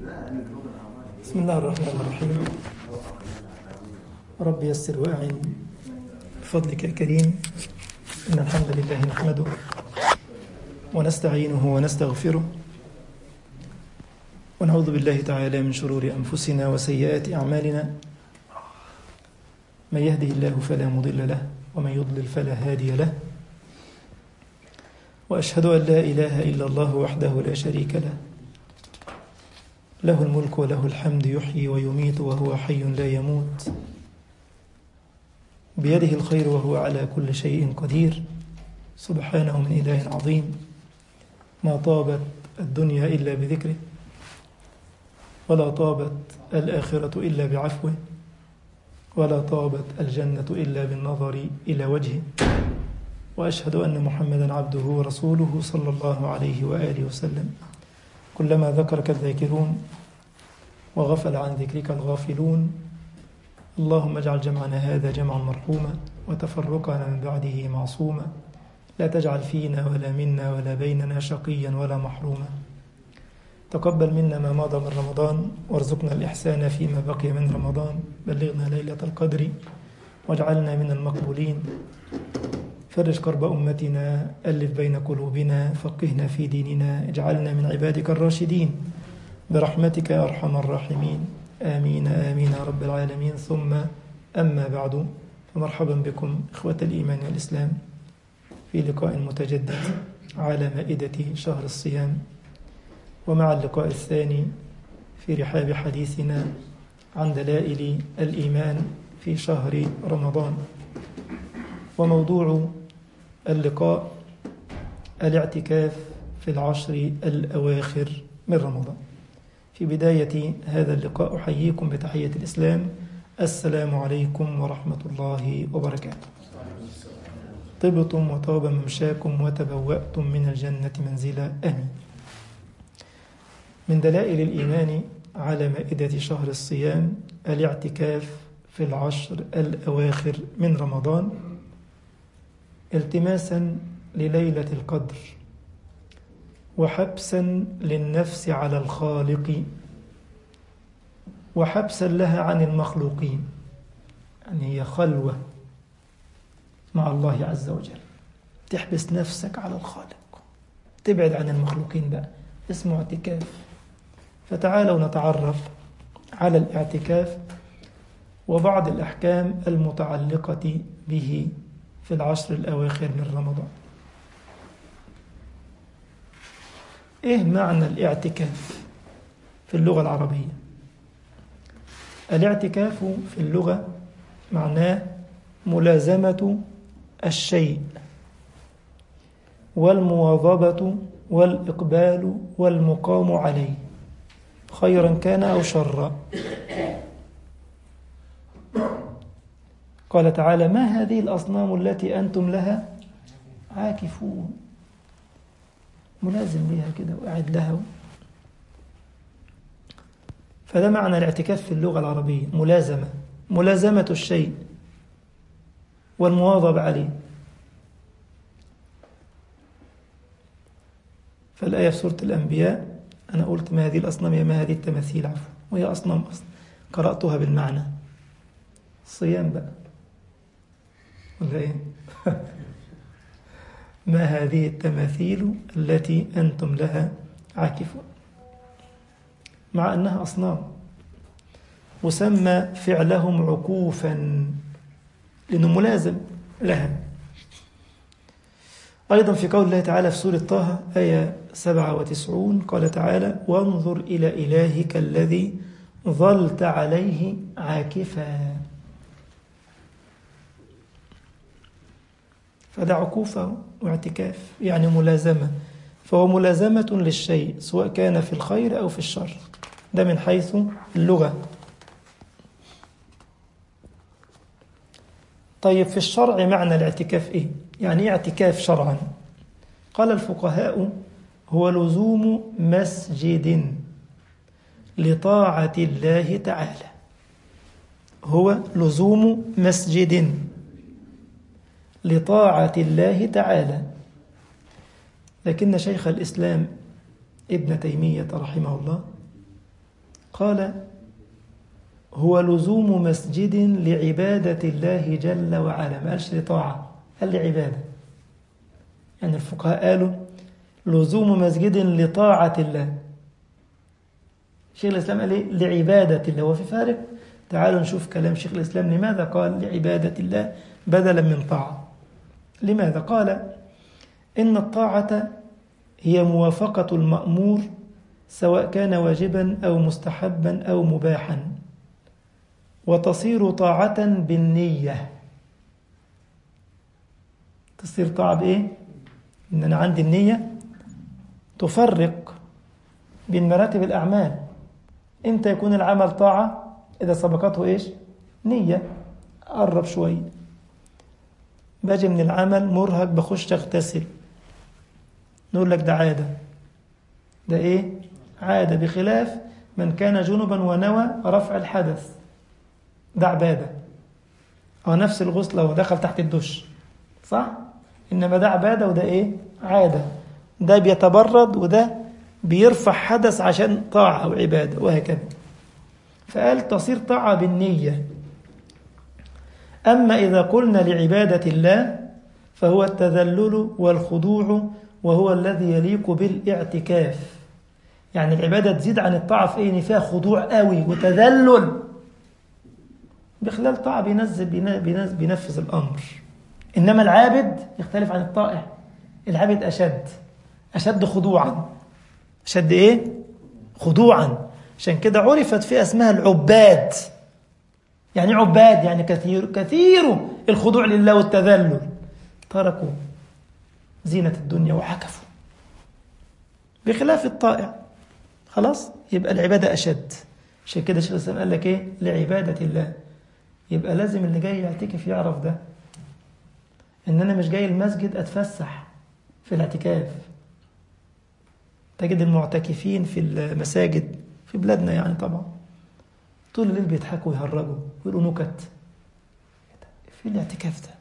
بسم الله الرحمن الرحيم رب يسر وأعن بفضلك يا كريم إن الحمد لله نحمده ونستعينه ونستغفره ونعوذ بالله تعالى من شرور أنفسنا وسيئات أعمالنا من يهده الله فلا مضل له ومن يضلل فلا هادي له وأشهد أن لا إله إلا الله وحده لا شريك له له الملك وله الحمد يحيي ويميت وهو حي لا يموت بيده الخير وهو على كل شيء قدير سبحانه من إله عظيم ما طابت الدنيا إلا بذكره ولا طابت الآخرة إلا بعفوه ولا طابت الجنة إلا بالنظر إلى وجهه وأشهد أن محمدا عبده ورسوله صلى الله عليه وآله وسلم كلما ذكرك الذاكرون وغفل عن ذكرك الغافلون اللهم اجعل جمعنا هذا جمعا مرحوما وتفرقنا من بعده معصوما لا تجعل فينا ولا منا ولا بيننا شقيا ولا محروما تقبل منا ما مضى من رمضان وارزقنا الإحسان فيما بقي من رمضان بلغنا ليلة القدر واجعلنا من المقبولين فرج كرب أمتنا ألف بين قلوبنا فقهنا في ديننا اجعلنا من عبادك الراشدين برحمتك يا أرحم الراحمين آمين آمين يا رب العالمين ثم أما بعد فمرحبا بكم إخوة الإيمان والإسلام في لقاء متجدد على مائدة شهر الصيام ومع اللقاء الثاني في رحاب حديثنا عن دلائل الإيمان في شهر رمضان وموضوع اللقاء الاعتكاف في العشر الأواخر من رمضان في بداية هذا اللقاء أحييكم بتحية الإسلام السلام عليكم ورحمة الله وبركاته طبتم وطاب ممشاكم وتبوأتم من الجنة منزلا آمين من دلائل الإيمان على مائدة شهر الصيام الاعتكاف في العشر الأواخر من رمضان التماسا لليلة القدر وحبسا للنفس على الخالق وحبسا لها عن المخلوقين يعني هي خلوة مع الله عز وجل تحبس نفسك على الخالق تبعد عن المخلوقين بقى اسمه اعتكاف فتعالوا نتعرف على الاعتكاف وبعض الأحكام المتعلقة به في العشر الأواخر من رمضان إيه معنى الاعتكاف في اللغة العربية الاعتكاف في اللغة معناه ملازمة الشيء والمواظبة والإقبال والمقام عليه خيرا كان أو شرا قال تعالى ما هذه الأصنام التي أنتم لها عاكفون ملازم لها كده وقاعد لها فده معنى الاعتكاف في اللغة العربية ملازمة ملازمة الشيء والمواظبة عليه فالآية في سورة الأنبياء أنا قلت ما هذه الأصنام يا ما هذه التماثيل عفوا وهي أصنام أصلا قرأتها بالمعنى الصيام بقى ولا إيه ما هذه التماثيل التي أنتم لها عاكفون مع أنها أصنام وسمى فعلهم عكوفا لأنه ملازم لها أيضا في قول الله تعالى في سورة طه آية 97 قال تعالى وانظر إلى إلهك الذي ظلت عليه عاكفا فده عكوفة واعتكاف يعني ملازمة فهو ملازمة للشيء سواء كان في الخير أو في الشر ده من حيث اللغة طيب في الشرع معنى الاعتكاف إيه؟ يعني إيه اعتكاف شرعا قال الفقهاء هو لزوم مسجد لطاعة الله تعالى هو لزوم مسجد لطاعة الله تعالى لكن شيخ الإسلام ابن تيمية رحمه الله قال هو لزوم مسجد لعبادة الله جل وعلا ما قالش لطاعة قال لعبادة يعني الفقهاء قالوا لزوم مسجد لطاعة الله شيخ الإسلام قال إيه؟ لعبادة الله وفي فارق تعالوا نشوف كلام شيخ الإسلام لماذا قال لعبادة الله بدلا من طاعة لماذا قال إن الطاعة هي موافقة المأمور سواء كان واجبا أو مستحبا أو مباحا وتصير طاعة بالنية تصير طاعة بإيه؟ إن أنا عندي النية تفرق بين مراتب الأعمال إمتى يكون العمل طاعة إذا سبقته إيش؟ نية قرب شوية باجي من العمل مرهق بخش أغتسل نقول لك ده عادة ده إيه؟ عادة بخلاف من كان جنبا ونوى رفع الحدث ده عبادة هو نفس الغسل هو دخل تحت الدش صح؟ إنما ده عبادة وده إيه؟ عادة ده بيتبرد وده بيرفع حدث عشان طاعة أو عبادة وهكذا فقال تصير طاعة بالنية أما إذا قلنا لعبادة الله فهو التذلل والخضوع وهو الذي يليق بالاعتكاف يعني العبادة تزيد عن الطاعة في إيه؟ إن فيها خضوع قوي وتذلل بخلال طاعة بينزل بينزل بينفذ الأمر إنما العابد يختلف عن الطائع العابد أشد أشد خضوعا أشد إيه؟ خضوعا عشان كده عرفت في اسمها العباد يعني عباد يعني كثير كثير الخضوع لله والتذلل تركوا زينة الدنيا وعكفوا بخلاف الطائع خلاص يبقى العبادة أشد عشان كده شيخ الإسلام قال لك إيه لعبادة الله يبقى لازم اللي جاي يعتكف يعرف ده إن أنا مش جاي المسجد أتفسح في الاعتكاف تجد المعتكفين في المساجد في بلادنا يعني طبعا طول الليل بيضحكوا ويهرجوا ويقولوا نكت في الاعتكاف ده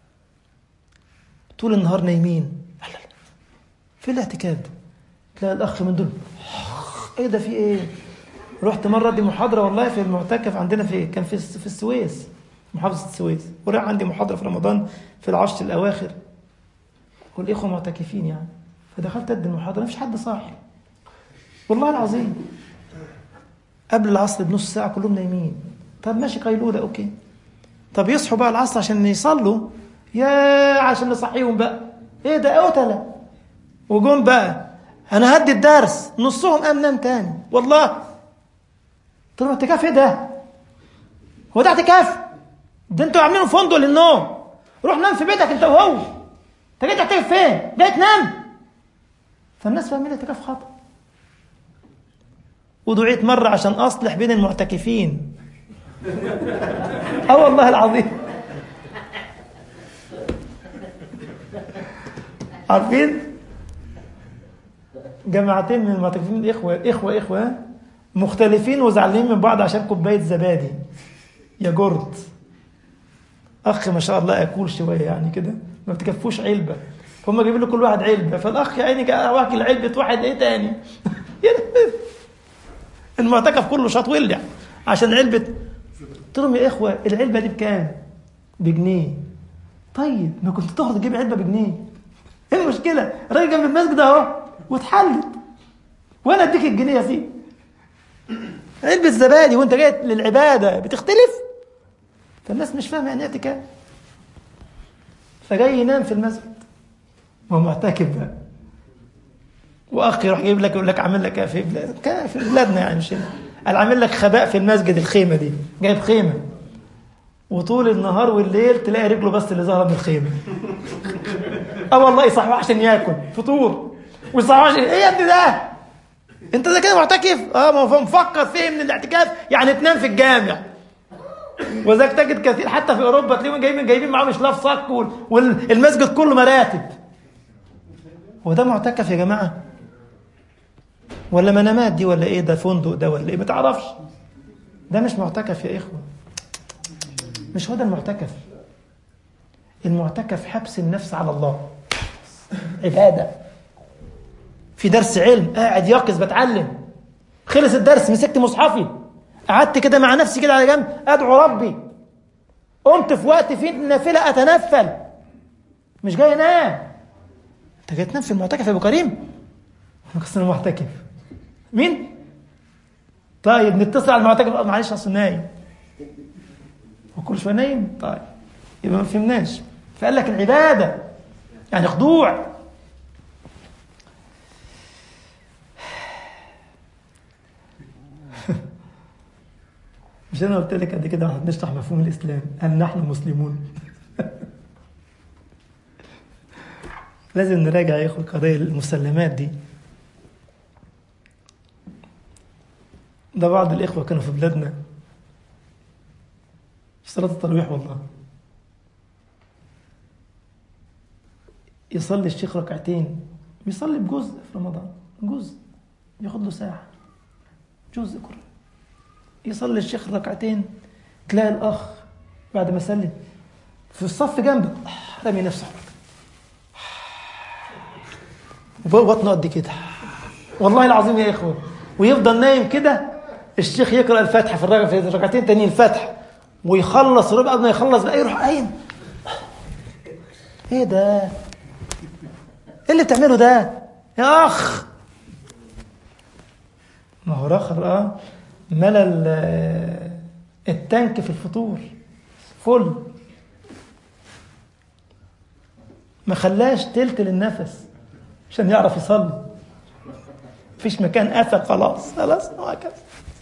طول النهار نايمين لا لا في الاعتكاف ده تلاقي الاخ من دول ايه ده في ايه رحت مره دي محاضره والله في المعتكف عندنا في كان في في السويس محافظه السويس وراح عندي محاضره في رمضان في العشر الاواخر والاخوه معتكفين يعني فدخلت ادي المحاضره مفيش حد صاحي والله العظيم قبل العصر بنص ساعه كلهم نايمين طب ماشي قيلوله اوكي طب يصحوا بقى العصر عشان يصلوا يا عشان نصحيهم بقى ايه ده قتله وجم بقى انا هدي الدرس نصهم قام نام تاني والله قلت لهم اعتكاف ايه ده؟ هو ده اعتكاف؟ ده انتوا عاملين فندق للنوم روح نام في بيتك انت وهو انت جاي تعتكف فين؟ جاي تنام فالناس فاهمين الاعتكاف خطأ ودعيت مرة عشان أصلح بين المعتكفين اه والله العظيم عارفين جماعتين من المعتكفين إخوة إخوة إخوة مختلفين وزعلانين من بعض عشان كوباية زبادي يا جرد أخ ما شاء الله أكول شوية يعني كده ما بتكفوش علبة هم جايبين له كل واحد علبة فالأخ يا عيني واكل علبة واحد إيه تاني المعتكف كله شاط ولع عشان علبة قلت لهم يا إخوة العلبة دي بكام؟ بجنيه طيب ما كنت تخرج تجيب علبة بجنيه ايه المشكلة؟ الراجل جنب المسجد اهو واتحلت وانا اديك الجنيه يا سيدي علبة زبادي وانت جاي للعبادة بتختلف فالناس مش فاهمة يعني اعتكاف فجاي ينام في المسجد وهو معتكف بقى واخ يروح جايب لك يقول لك عامل لك في بلاد في بلادنا يعني مش هنا قال عامل لك خباء في المسجد الخيمه دي جايب خيمه وطول النهار والليل تلاقي رجله بس اللي ظاهره من الخيمه اه والله يصحوا عشان ياكل فطور ويصحوا عشان ايه يا ابني ده انت ده كده معتكف اه ما هو مفكر فيه من الاعتكاف يعني تنام في الجامع وذاك تجد كثير حتى في اوروبا تلاقيهم جايبين جايبين معاهم اشلاف صك والمسجد كله مراتب هو ده معتكف يا جماعه ولا منامات دي ولا ايه ده فندق ده ولا ايه ما تعرفش ده مش معتكف يا اخوه مش هو ده المعتكف المعتكف حبس النفس على الله عباده في درس علم قاعد يقظ بتعلم خلص الدرس مسكت مصحفي قعدت كده مع نفسي كده على جنب ادعو ربي قمت في وقت فيه النافله اتنفل مش جاي انام انت جاي تنام في المعتكف يا ابو كريم انا قصة المعتكف مين طيب نتصل على المعتكف معلش اصل نايم وكل شويه نايم طيب يبقى ما فهمناش فقال لك العباده يعني خضوع مش انا قلت لك قد كده واحنا بنشرح مفهوم الاسلام هل نحن مسلمون لازم نراجع يا اخوه قضايا المسلمات دي ده بعض الاخوه كانوا في بلادنا في صلاه التراويح والله يصلي الشيخ ركعتين بيصلي بجزء في رمضان جزء ياخد له ساعه جزء قرآن يصلي الشيخ ركعتين تلاقي الاخ بعد ما سلم في الصف جنبه رمي نفسه بطنه قد كده والله العظيم يا اخوه ويفضل نايم كده الشيخ يقرا الفاتحه في الركعه في الركعتين تانيين الفاتحه ويخلص الربع قبل ما يخلص بقى يروح قايم ايه ده؟ ايه اللي بتعمله ده؟ يا اخ ما هو رخر اه ملى التانك في الفطور فل ما خلاش تلت للنفس عشان يعرف يصلي مفيش مكان قفل خلاص خلاص وهكذا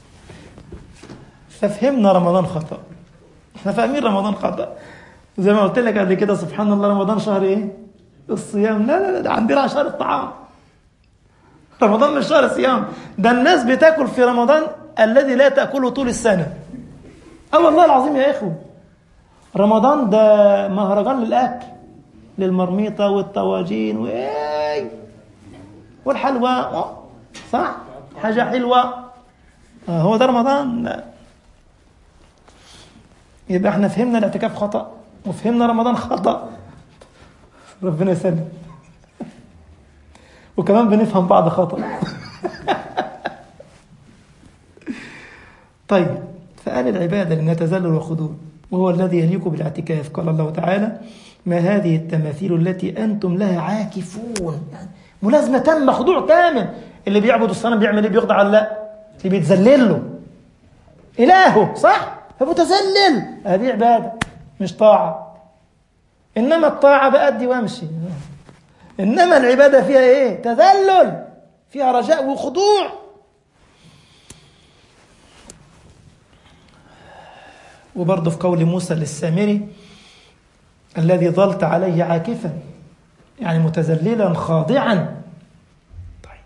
ففهمنا رمضان خطأ احنا فاهمين رمضان خطأ زي ما قلت لك قبل كده سبحان الله رمضان شهر ايه الصيام لا لا لا ده عندنا شهر الطعام رمضان مش شهر صيام ده الناس بتاكل في رمضان الذي لا تاكله طول السنه اه والله العظيم يا اخوه رمضان ده مهرجان للاكل للمرميطه والطواجين وايه والحلوى صح حاجه حلوه آه هو ده رمضان لا يبقى احنا فهمنا الاعتكاف خطا وفهمنا رمضان خطا ربنا يسلم وكمان بنفهم بعض خطأ طيب فقال العبادة لأنها تذلل وخضوع وهو الذي يليق بالاعتكاف قال الله تعالى ما هذه التماثيل التي أنتم لها عاكفون يعني ملازمة تامة خضوع كامل اللي بيعبد الصنم بيعمل ايه بيخضع لا اللي بيتذلل له إلهه صح فمتذلل هذه عبادة مش طاعة إنما الطاعة بأدي وأمشي إنما العبادة فيها إيه؟ تذلل فيها رجاء وخضوع وبرضه في قول موسى للسامري الذي ظلت عليه عاكفا يعني متذللا خاضعا طيب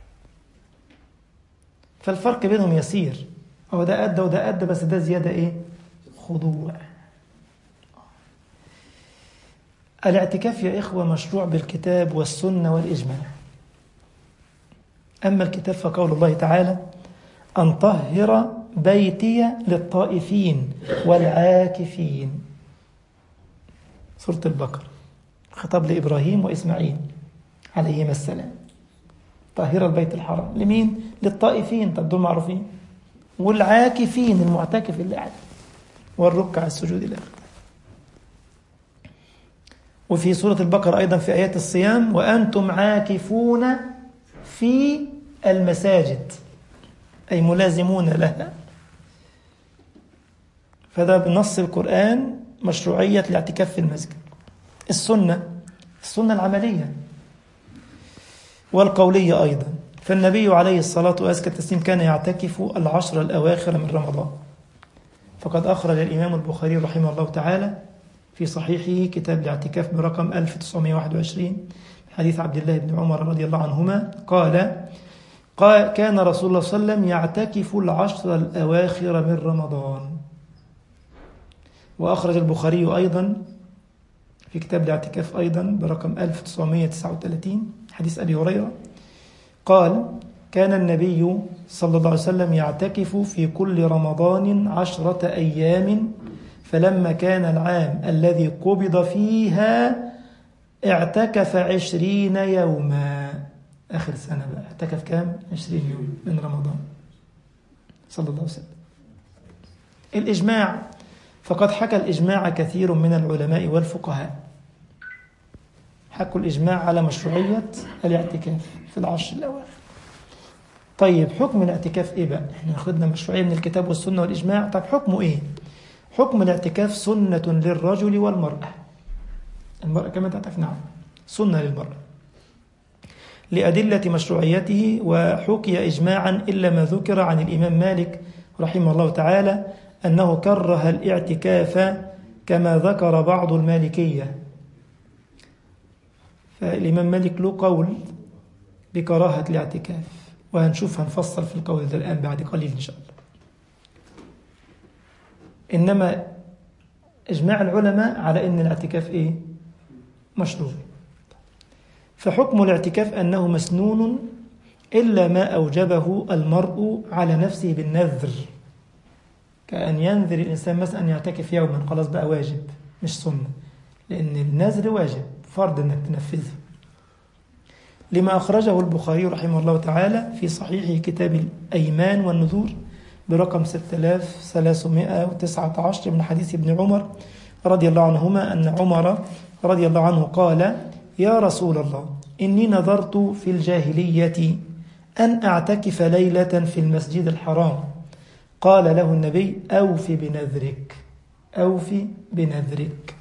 فالفرق بينهم يسير هو ده أدى وده أدى بس ده زيادة إيه؟ خضوع الاعتكاف يا إخوة مشروع بالكتاب والسنة والإجماع أما الكتاب فقول الله تعالى أن طهر بيتي للطائفين والعاكفين سورة البقرة خطاب لإبراهيم وإسماعيل عليهما السلام طهر البيت الحرام لمين؟ للطائفين طب دول معروفين والعاكفين المعتكف اللي قاعد والركع السجود الآخر وفي سورة البقرة أيضا في آيات الصيام وأنتم عاكفون في المساجد أي ملازمون لها فده بنص القرآن مشروعية الاعتكاف في المسجد السنة السنة العملية والقولية أيضا فالنبي عليه الصلاة وأزكى التسليم كان يعتكف العشر الأواخر من رمضان فقد أخرج الإمام البخاري رحمه الله تعالى في صحيحه كتاب الاعتكاف برقم 1921 حديث عبد الله بن عمر رضي الله عنهما قال قال كان رسول الله صلى الله عليه وسلم يعتكف العشر الأواخر من رمضان وأخرج البخاري أيضا في كتاب الاعتكاف أيضا برقم 1939 حديث أبي هريرة قال كان النبي صلى الله عليه وسلم يعتكف في كل رمضان عشرة أيام فلما كان العام الذي قبض فيها اعتكف عشرين يوما آخر سنة بقى اعتكف كام؟ عشرين يوم من رمضان صلى الله عليه وسلم الإجماع فقد حكى الإجماع كثير من العلماء والفقهاء حكوا الإجماع على مشروعية الاعتكاف في العشر الأواخر طيب حكم الاعتكاف إيه بقى؟ إحنا أخذنا مشروعية من الكتاب والسنة والإجماع طب حكمه إيه؟ حكم الاعتكاف سنة للرجل والمرأة المرأة كما تعرف نعم سنة للمرأة لأدلة مشروعيته وحكي إجماعا إلا ما ذكر عن الإمام مالك رحمه الله تعالى أنه كره الاعتكاف كما ذكر بعض المالكية فالإمام مالك له قول بكراهة الاعتكاف وهنشوف هنفصل في القول ده الآن بعد قليل إن شاء الله إنما إجماع العلماء على أن الاعتكاف إيه؟ مشروع فحكم الاعتكاف أنه مسنون إلا ما أوجبه المرء على نفسه بالنذر كأن ينذر الإنسان مثلا أن يعتكف يوما خلاص بقى واجب مش سنة لأن النذر واجب فرض أنك تنفذه لما أخرجه البخاري رحمه الله تعالى في صحيح كتاب الأيمان والنذور برقم 6319 من حديث ابن عمر رضي الله عنهما أن عمر رضي الله عنه قال يا رسول الله إني نظرت في الجاهلية أن أعتكف ليلة في المسجد الحرام قال له النبي أوف بنذرك أوف بنذرك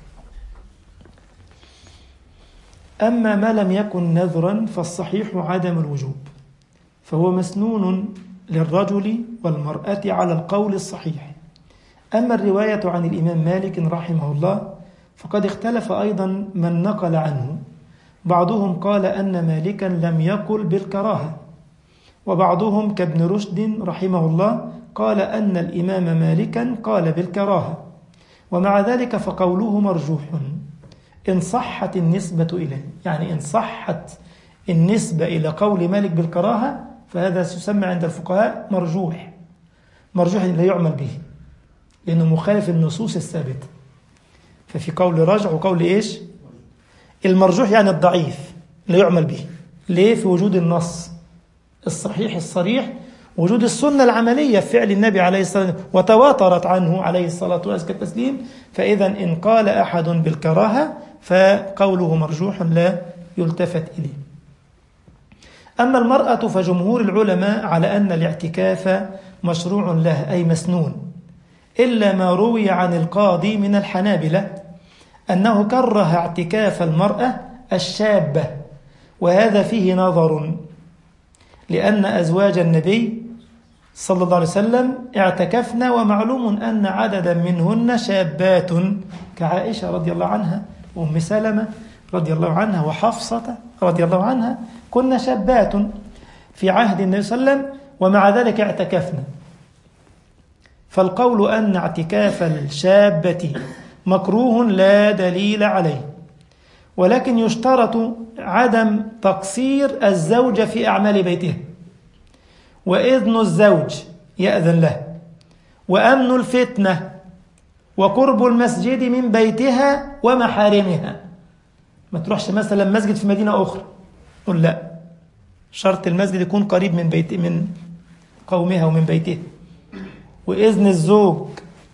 أما ما لم يكن نذرا فالصحيح عدم الوجوب فهو مسنون للرجل والمرأة على القول الصحيح أما الرواية عن الإمام مالك رحمه الله فقد اختلف أيضا من نقل عنه بعضهم قال أن مالكا لم يقل بالكراهة وبعضهم كابن رشد رحمه الله قال أن الإمام مالكا قال بالكراهة ومع ذلك فقوله مرجوح إن صحت النسبة إليه يعني إن صحت النسبة إلى قول مالك بالكراهة فهذا يسمى عند الفقهاء مرجوح مرجوح لا يعمل به لأنه مخالف النصوص الثابتة ففي قول رجع وقول إيش المرجوح يعني الضعيف لا يعمل به ليه في وجود النص الصحيح الصريح وجود السنة العملية في فعل النبي عليه الصلاة والسلام وتواترت عنه عليه الصلاة والتسليم فإذا إن قال أحد بالكراهة فقوله مرجوح لا يلتفت إليه أما المرأة فجمهور العلماء على أن الاعتكاف مشروع له أي مسنون إلا ما روي عن القاضي من الحنابلة أنه كره اعتكاف المرأة الشابة وهذا فيه نظر لأن أزواج النبي صلى الله عليه وسلم اعتكفن ومعلوم أن عددا منهن شابات كعائشة رضي الله عنها وأم سلمة رضي الله عنها وحفصة رضي الله عنها كن شابات في عهد النبي صلى الله عليه وسلم ومع ذلك اعتكفن فالقول أن اعتكاف الشابة مكروه لا دليل عليه ولكن يشترط عدم تقصير الزوج في أعمال بيته وإذن الزوج يأذن له وأمن الفتنة وقرب المسجد من بيتها ومحارمها ما تروحش مثلا مسجد في مدينة أخرى قل لا شرط المسجد يكون قريب من بيت من قومها ومن بيتها وإذن الزوج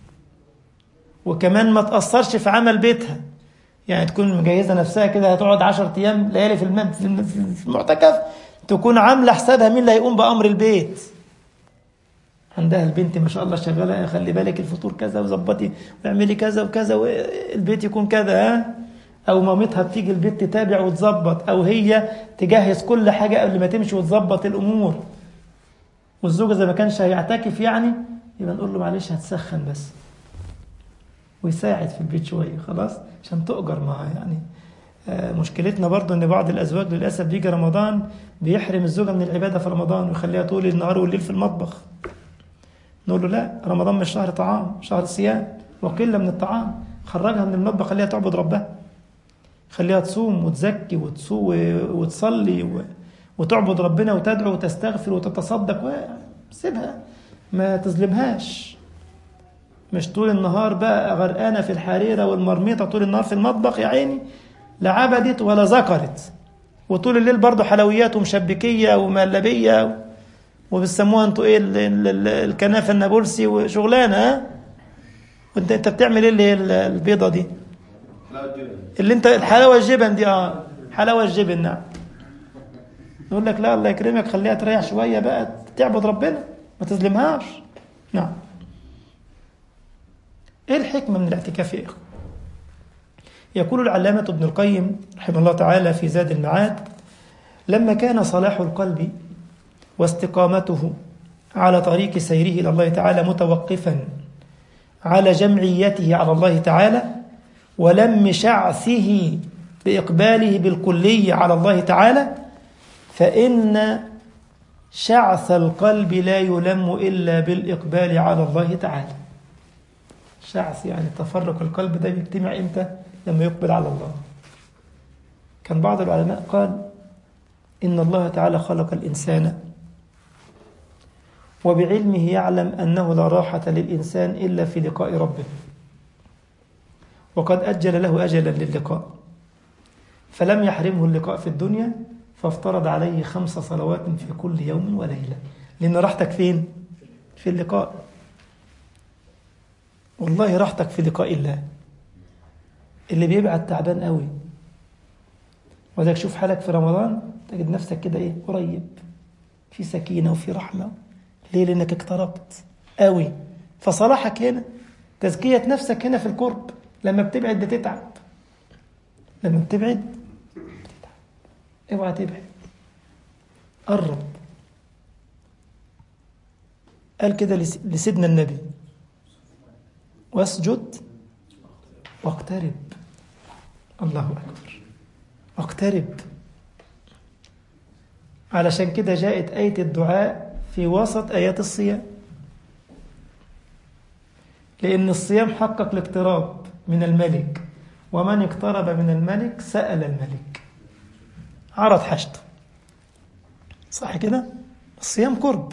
وكمان ما تأثرش في عمل بيتها يعني تكون مجهزة نفسها كده هتقعد عشر أيام ليالي في في المعتكف تكون عاملة حسابها مين اللي هيقوم بأمر البيت عندها البنت ما شاء الله شغالة خلي بالك الفطور كذا وظبطي واعملي كذا وكذا والبيت يكون كذا ها أو مامتها بتيجي البيت تتابع وتظبط أو هي تجهز كل حاجة قبل ما تمشي وتظبط الأمور والزوج إذا ما كانش هيعتكف يعني يبقى نقول له معلش هتسخن بس ويساعد في البيت شوية خلاص عشان تؤجر معاه يعني آه مشكلتنا برضو ان بعض الازواج للاسف بيجي رمضان بيحرم الزوجه من العباده في رمضان ويخليها طول النهار والليل في المطبخ نقول له لا رمضان مش شهر طعام شهر صيام وقله من الطعام خرجها من المطبخ خليها تعبد ربها خليها تصوم وتزكي وتصوم وتصلي وتعبد ربنا وتدعو وتستغفر وتتصدق سيبها ما تظلمهاش مش طول النهار بقى غرقانة في الحريرة والمرميطة طول النهار في المطبخ يا عيني لا عبدت ولا ذكرت وطول الليل برضه حلويات ومشبكية ومهلبية وبتسموها انتوا ايه ال- ال- ال- الكنافه النابلسي وشغلانه ها وانت انت بتعمل ايه اللي هي ال- البيضه دي اللي انت الحلاوه الجبن دي اه حلاوه الجبن نعم يقول لك لا الله يكرمك خليها تريح شويه بقى تعبد ربنا ما تظلمهاش نعم ايه الحكمه من الاعتكاف يا اخوه يقول العلامه ابن القيم رحمه الله تعالى في زاد المعاد لما كان صلاح القلب واستقامته على طريق سيره الى الله تعالى متوقفا على جمعيته على الله تعالى ولم شعثه باقباله بالكليه على الله تعالى فان شعث القلب لا يلم الا بالاقبال على الله تعالى شعث يعني تفرق القلب ده بيجتمع امتى لما يقبل على الله كان بعض العلماء قال ان الله تعالى خلق الانسان وبعلمه يعلم انه لا راحه للانسان الا في لقاء ربه وقد اجل له اجلا للقاء فلم يحرمه اللقاء في الدنيا فافترض عليه خمس صلوات في كل يوم وليله لان راحتك فين في اللقاء والله راحتك في لقاء الله اللي بيبعد تعبان قوي وذاك شوف حالك في رمضان تجد نفسك كده ايه قريب في سكينه وفي رحمه ليه لانك اقتربت قوي فصلاحك هنا تزكيه نفسك هنا في القرب لما بتبعد بتتعب لما بتبعد بتتعب اوعى تبعد قرب قال كده لس- لسيدنا النبي واسجد واقترب الله اكبر واقترب علشان كده جاءت آية الدعاء في وسط آيات الصيام لأن الصيام حقق الاقتراب من الملك ومن اقترب من الملك سأل الملك عرض حاجته صح كده الصيام قرب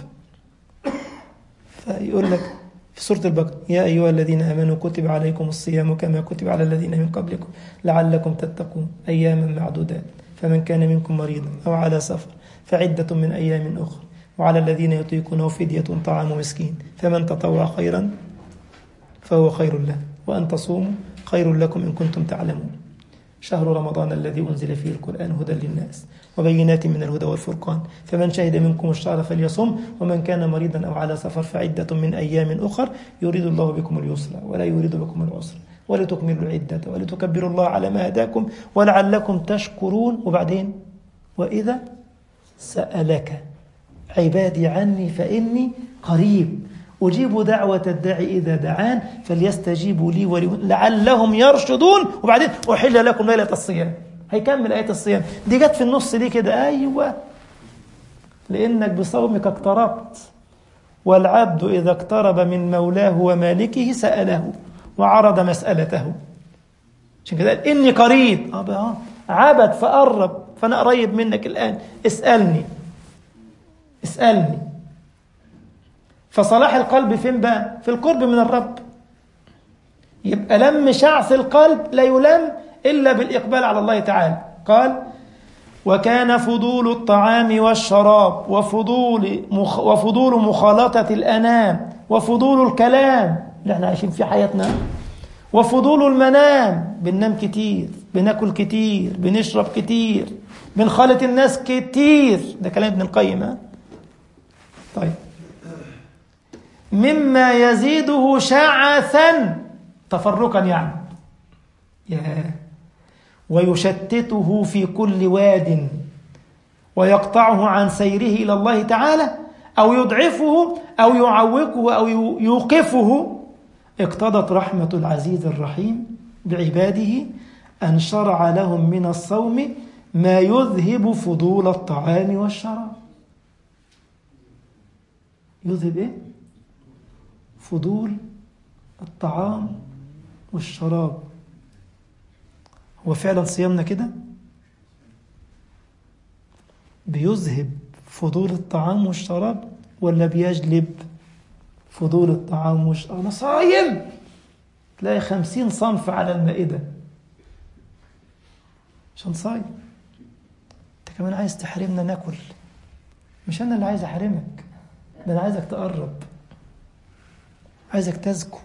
فيقول لك في سورة البقرة يا أيها الذين آمنوا كتب عليكم الصيام كما كتب على الذين من قبلكم لعلكم تتقون أياما معدودات فمن كان منكم مريضا أو على سفر فعدة من أيام أخرى وعلى الذين يطيقونه فدية طعام مسكين فمن تطوع خيرا فهو خير له وأن تصوموا خير لكم إن كنتم تعلمون شهر رمضان الذي أنزل فيه القرآن هدى للناس وبينات من الهدى والفرقان فمن شهد منكم الشهر فليصم ومن كان مريضا أو على سفر فعدة من أيام أخر يريد الله بكم اليسر ولا يريد بكم العسر ولتكملوا العدة ولتكبروا الله على ما هداكم ولعلكم تشكرون وبعدين وإذا سألك عبادي عني فإني قريب أجيب دعوة الداعي إذا دعان فليستجيبوا لي ولي لعلهم يرشدون وبعدين أحل لكم ليلة الصيام هيكمل آية الصيام دي جت في النص دي كده أيوة لأنك بصومك اقتربت والعبد إذا اقترب من مولاه ومالكه سأله وعرض مسألته عشان كده قال إني قريب آه بقى عبد فقرب فأنا قريب منك الآن اسألني اسألني فصلاح القلب فين بقى في القرب من الرب يبقى لم شعث القلب لا يلم إلا بالإقبال على الله تعالى قال وكان فضول الطعام والشراب وفضول مخ وفضول مخالطة الأنام وفضول الكلام اللي احنا عايشين في حياتنا وفضول المنام بننام كتير بناكل كتير بنشرب كتير بنخالط الناس كتير ده كلام ابن القيم ها؟ طيب مما يزيده شعثا تفرقا يعني يا ويشتته في كل واد ويقطعه عن سيره الى الله تعالى او يضعفه او يعوقه او يوقفه اقتضت رحمه العزيز الرحيم بعباده ان شرع لهم من الصوم ما يذهب فضول الطعام والشراب يذهب ايه فضول الطعام والشراب هو فعلا صيامنا كده بيذهب فضول الطعام والشراب ولا بيجلب فضول الطعام والشراب انا صايم تلاقي خمسين صنف على المائدة عشان صايم انت كمان عايز تحرمنا ناكل مش انا اللي عايز احرمك ده أنا عايزك تقرب عايزك تزكو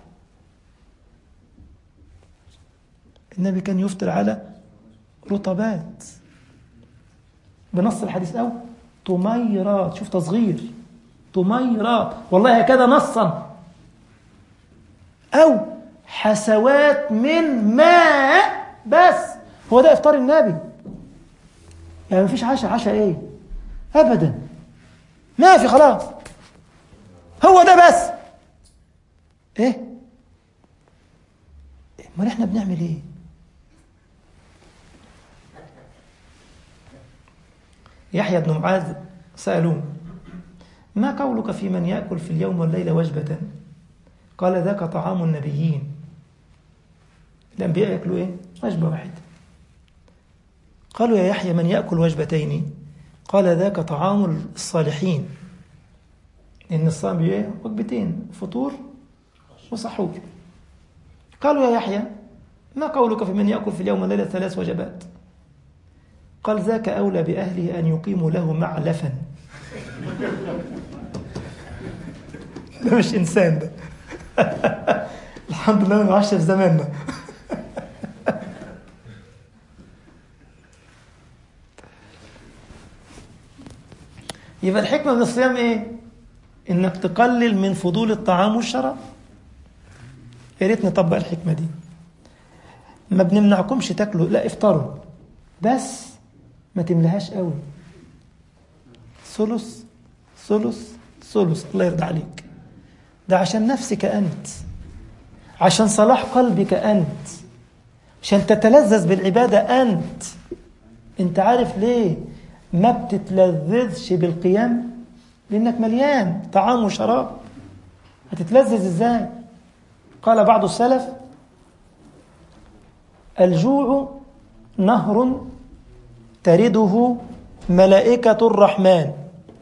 النبي كان يفطر على رطبات بنص الحديث أو طميرات شوف تصغير طميرات والله هكذا نصا أو حسوات من ماء بس هو ده إفطار النبي يعني مفيش عشاء عشاء إيه أبدا ما في خلاص هو ده بس إيه امال احنا بنعمل ايه يحيى بن معاذ سألوه ما قولك في من يأكل في اليوم والليلة وجبة قال ذاك طعام النبيين الأنبياء يأكلوا إيه؟ وجبة واحدة قالوا يا يحيى من يأكل وجبتين قال ذاك طعام الصالحين إن الصائم إيه؟ وجبتين فطور وسحور قالوا يا يحيى ما قولك في من يأكل في اليوم والليلة ثلاث وجبات قال ذاك أولى بأهله أن يقيموا له معلفا ده مش إنسان ده الحمد لله ما عاش في زماننا يبقى الحكمة من الصيام إيه؟ إنك تقلل من فضول الطعام والشراب يا ريت نطبق الحكمة دي ما بنمنعكمش تاكلوا لا افطروا بس ما تملهاش قوي ثلث ثلث ثلث الله يرضى عليك ده عشان نفسك أنت عشان صلاح قلبك أنت عشان تتلذذ بالعبادة أنت أنت عارف ليه ما بتتلذذش بالقيام لأنك مليان طعام وشراب هتتلذذ إزاي قال بعض السلف الجوع نهر ترده ملائكة الرحمن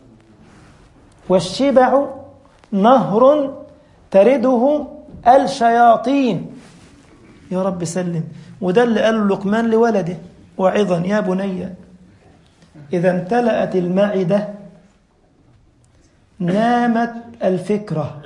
والشبع نهر ترده الشياطين يا رب سلم وده اللي قاله لقمان لولده وعظا يا بني إذا امتلأت المعدة نامت الفكرة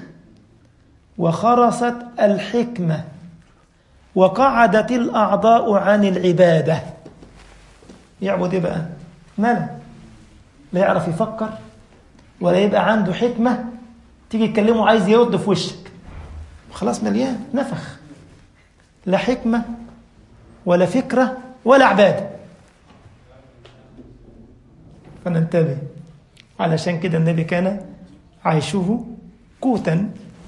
وخرست الحكمة وقعدت الأعضاء عن العبادة يعبد ايه بقى ملا لا يعرف يفكر ولا يبقى عنده حكمة تيجي تكلمه عايز يرد في وشك خلاص مليان نفخ لا حكمة ولا فكرة ولا عبادة فننتبه علشان كده النبي كان عيشه كوتا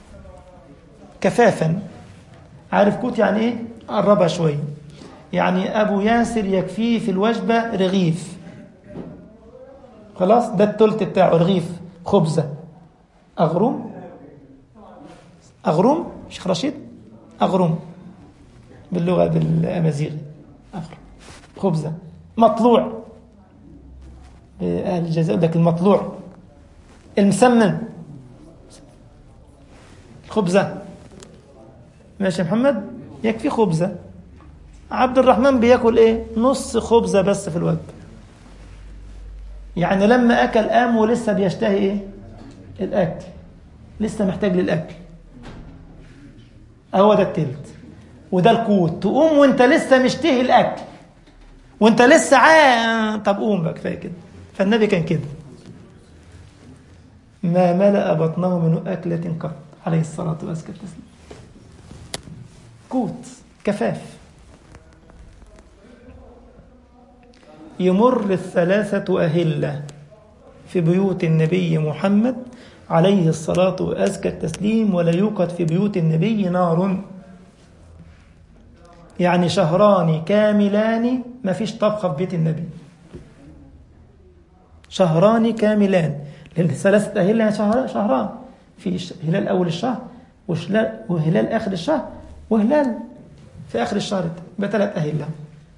كفافا عارف كوت يعني ايه قربها شويه يعني ابو ياسر يكفيه في الوجبه رغيف خلاص ده التلت بتاعه رغيف خبزه اغرم اغرم شيخ رشيد اغرم باللغه بالامازيغي اغرم خبزه مطلوع اهل الجزائر لك المطلوع المسمن خبزه ماشي يا محمد يكفي خبزة عبد الرحمن بياكل ايه نص خبزة بس في الوجبة يعني لما أكل قام ولسه بيشتهي ايه الأكل لسه محتاج للأكل هو ده التلت وده القوت تقوم وانت لسه مشتهي الأكل وانت لسه عا طب قوم بقى كفايه كده فالنبي كان كده ما ملأ بطنه من أكلة قط عليه الصلاة والسلام قوت كفاف يمر الثلاثة أهلة في بيوت النبي محمد عليه الصلاة وأزكى التسليم ولا يوقد في بيوت النبي نار يعني شهران كاملان ما فيش طبخة في بيت النبي شهران كاملان لأن ثلاثة أهلة شهر شهران في هلال أول الشهر وهلال آخر الشهر وهلال في آخر الشهر بثلاث أهلة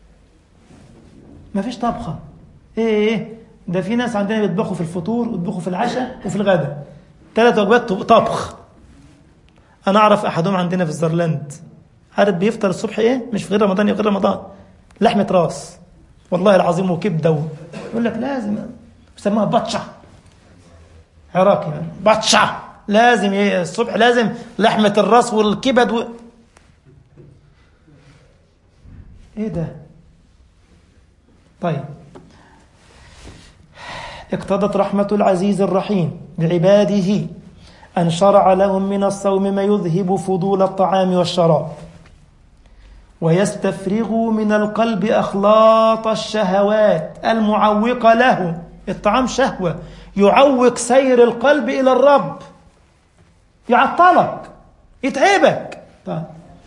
ما فيش طبخة إيه إيه ده في ناس عندنا بيطبخوا في الفطور ويطبخوا في العشاء وفي الغداء ثلاث وجبات طبخ أنا أعرف أحدهم عندنا في الزرلاند عارف بيفطر الصبح إيه مش في غير رمضان غير رمضان لحمة راس والله العظيم وكبدة و... يقول لك لازم بيسموها بطشة عراقي يعني. بطشة لازم ي- الصبح لازم لحمة الراس والكبد و... ايه ده طيب اقتضت رحمة العزيز الرحيم بعباده أن شرع لهم من الصوم ما يذهب فضول الطعام والشراب ويستفرغوا من القلب أخلاط الشهوات المعوقة له الطعام شهوة يعوق سير القلب إلى الرب يعطلك يتعبك طيب.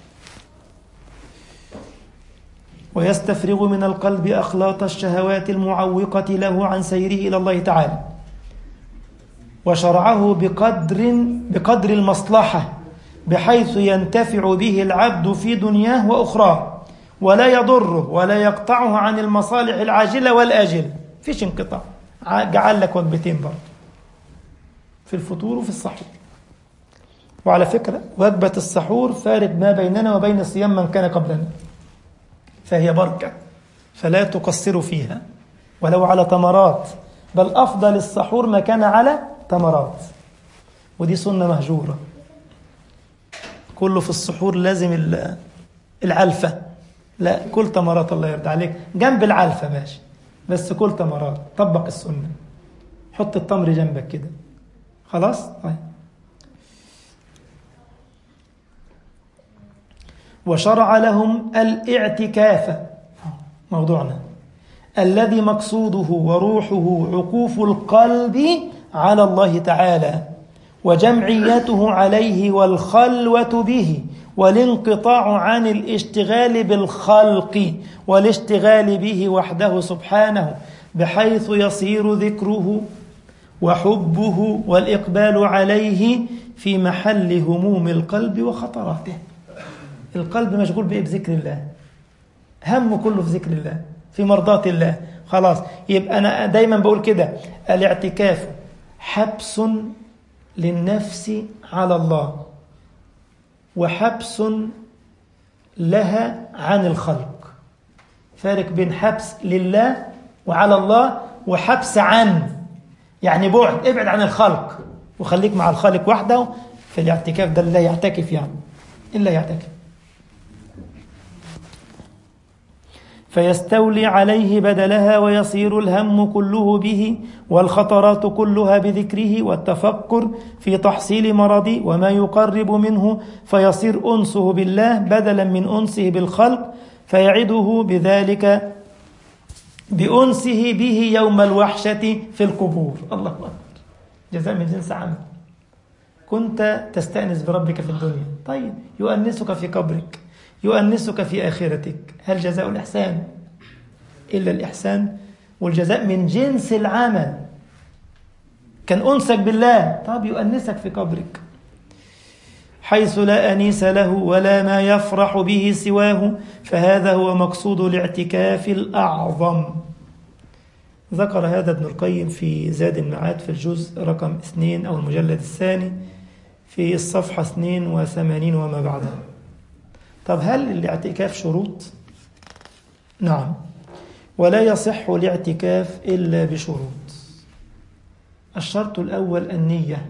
ويستفرغ من القلب أخلاط الشهوات المعوقة له عن سيره إلى الله تعالى وشرعه بقدر بقدر المصلحة بحيث ينتفع به العبد في دنياه وأخراه ولا يضره ولا يقطعه عن المصالح العاجلة والآجلة فيش انقطاع ع- جعل لك وجبتين برضه في الفطور وفي السحور وعلى فكرة وجبة السحور فارق ما بيننا وبين صيام من كان قبلنا فهي بركة فلا تقصروا فيها ولو على تمرات بل أفضل السحور ما كان على تمرات ودي سنة مهجورة كله في السحور لازم ال- العلفة لا كل تمرات الله يرضى عليك جنب العلفة ماشي بس كل تمرات طبق السنة حط التمر جنبك كده خلاص طيب وشرع لهم الاعتكاف موضوعنا الذي مقصوده وروحه عكوف القلب على الله تعالى وجمعيته عليه والخلوة به والانقطاع عن الاشتغال بالخلق والاشتغال به وحده سبحانه بحيث يصير ذكره وحبه والإقبال عليه في محل هموم القلب وخطراته القلب مشغول بإيه بذكر الله همه كله في ذكر الله في مرضاة الله خلاص يبقى أنا دايما بقول كده الاعتكاف حبس للنفس على الله وحبس لها عن الخلق فارق بين حبس لله وعلى الله وحبس عن يعني بعد ابعد عن الخلق وخليك مع الخالق وحده في الاعتكاف ده لا يعتكف يعني إلا يعتكف فيستولي عليه بدلها ويصير الهم كله به والخطرات كلها بذكره والتفكر في تحصيل مرض وما يقرب منه فيصير أنسه بالله بدلا من أنسه بالخلق فيعده بذلك بأنسه به يوم الوحشة في القبور الله أكبر جزاء من جنس عمل كنت تستأنس بربك في الدنيا طيب يؤنسك في قبرك يؤنسك في آخرتك هل جزاء الإحسان إلا الإحسان والجزاء من جنس العمل كان أنسك بالله طب يؤنسك في قبرك حيث لا أنيس له ولا ما يفرح به سواه فهذا هو مقصود الاعتكاف الأعظم ذكر هذا ابن القيم في زاد المعاد في الجزء رقم اثنين أو المجلد الثاني في الصفحة 82 وما بعدها طب هل الاعتكاف شروط؟ نعم ولا يصح الاعتكاف إلا بشروط الشرط الأول النية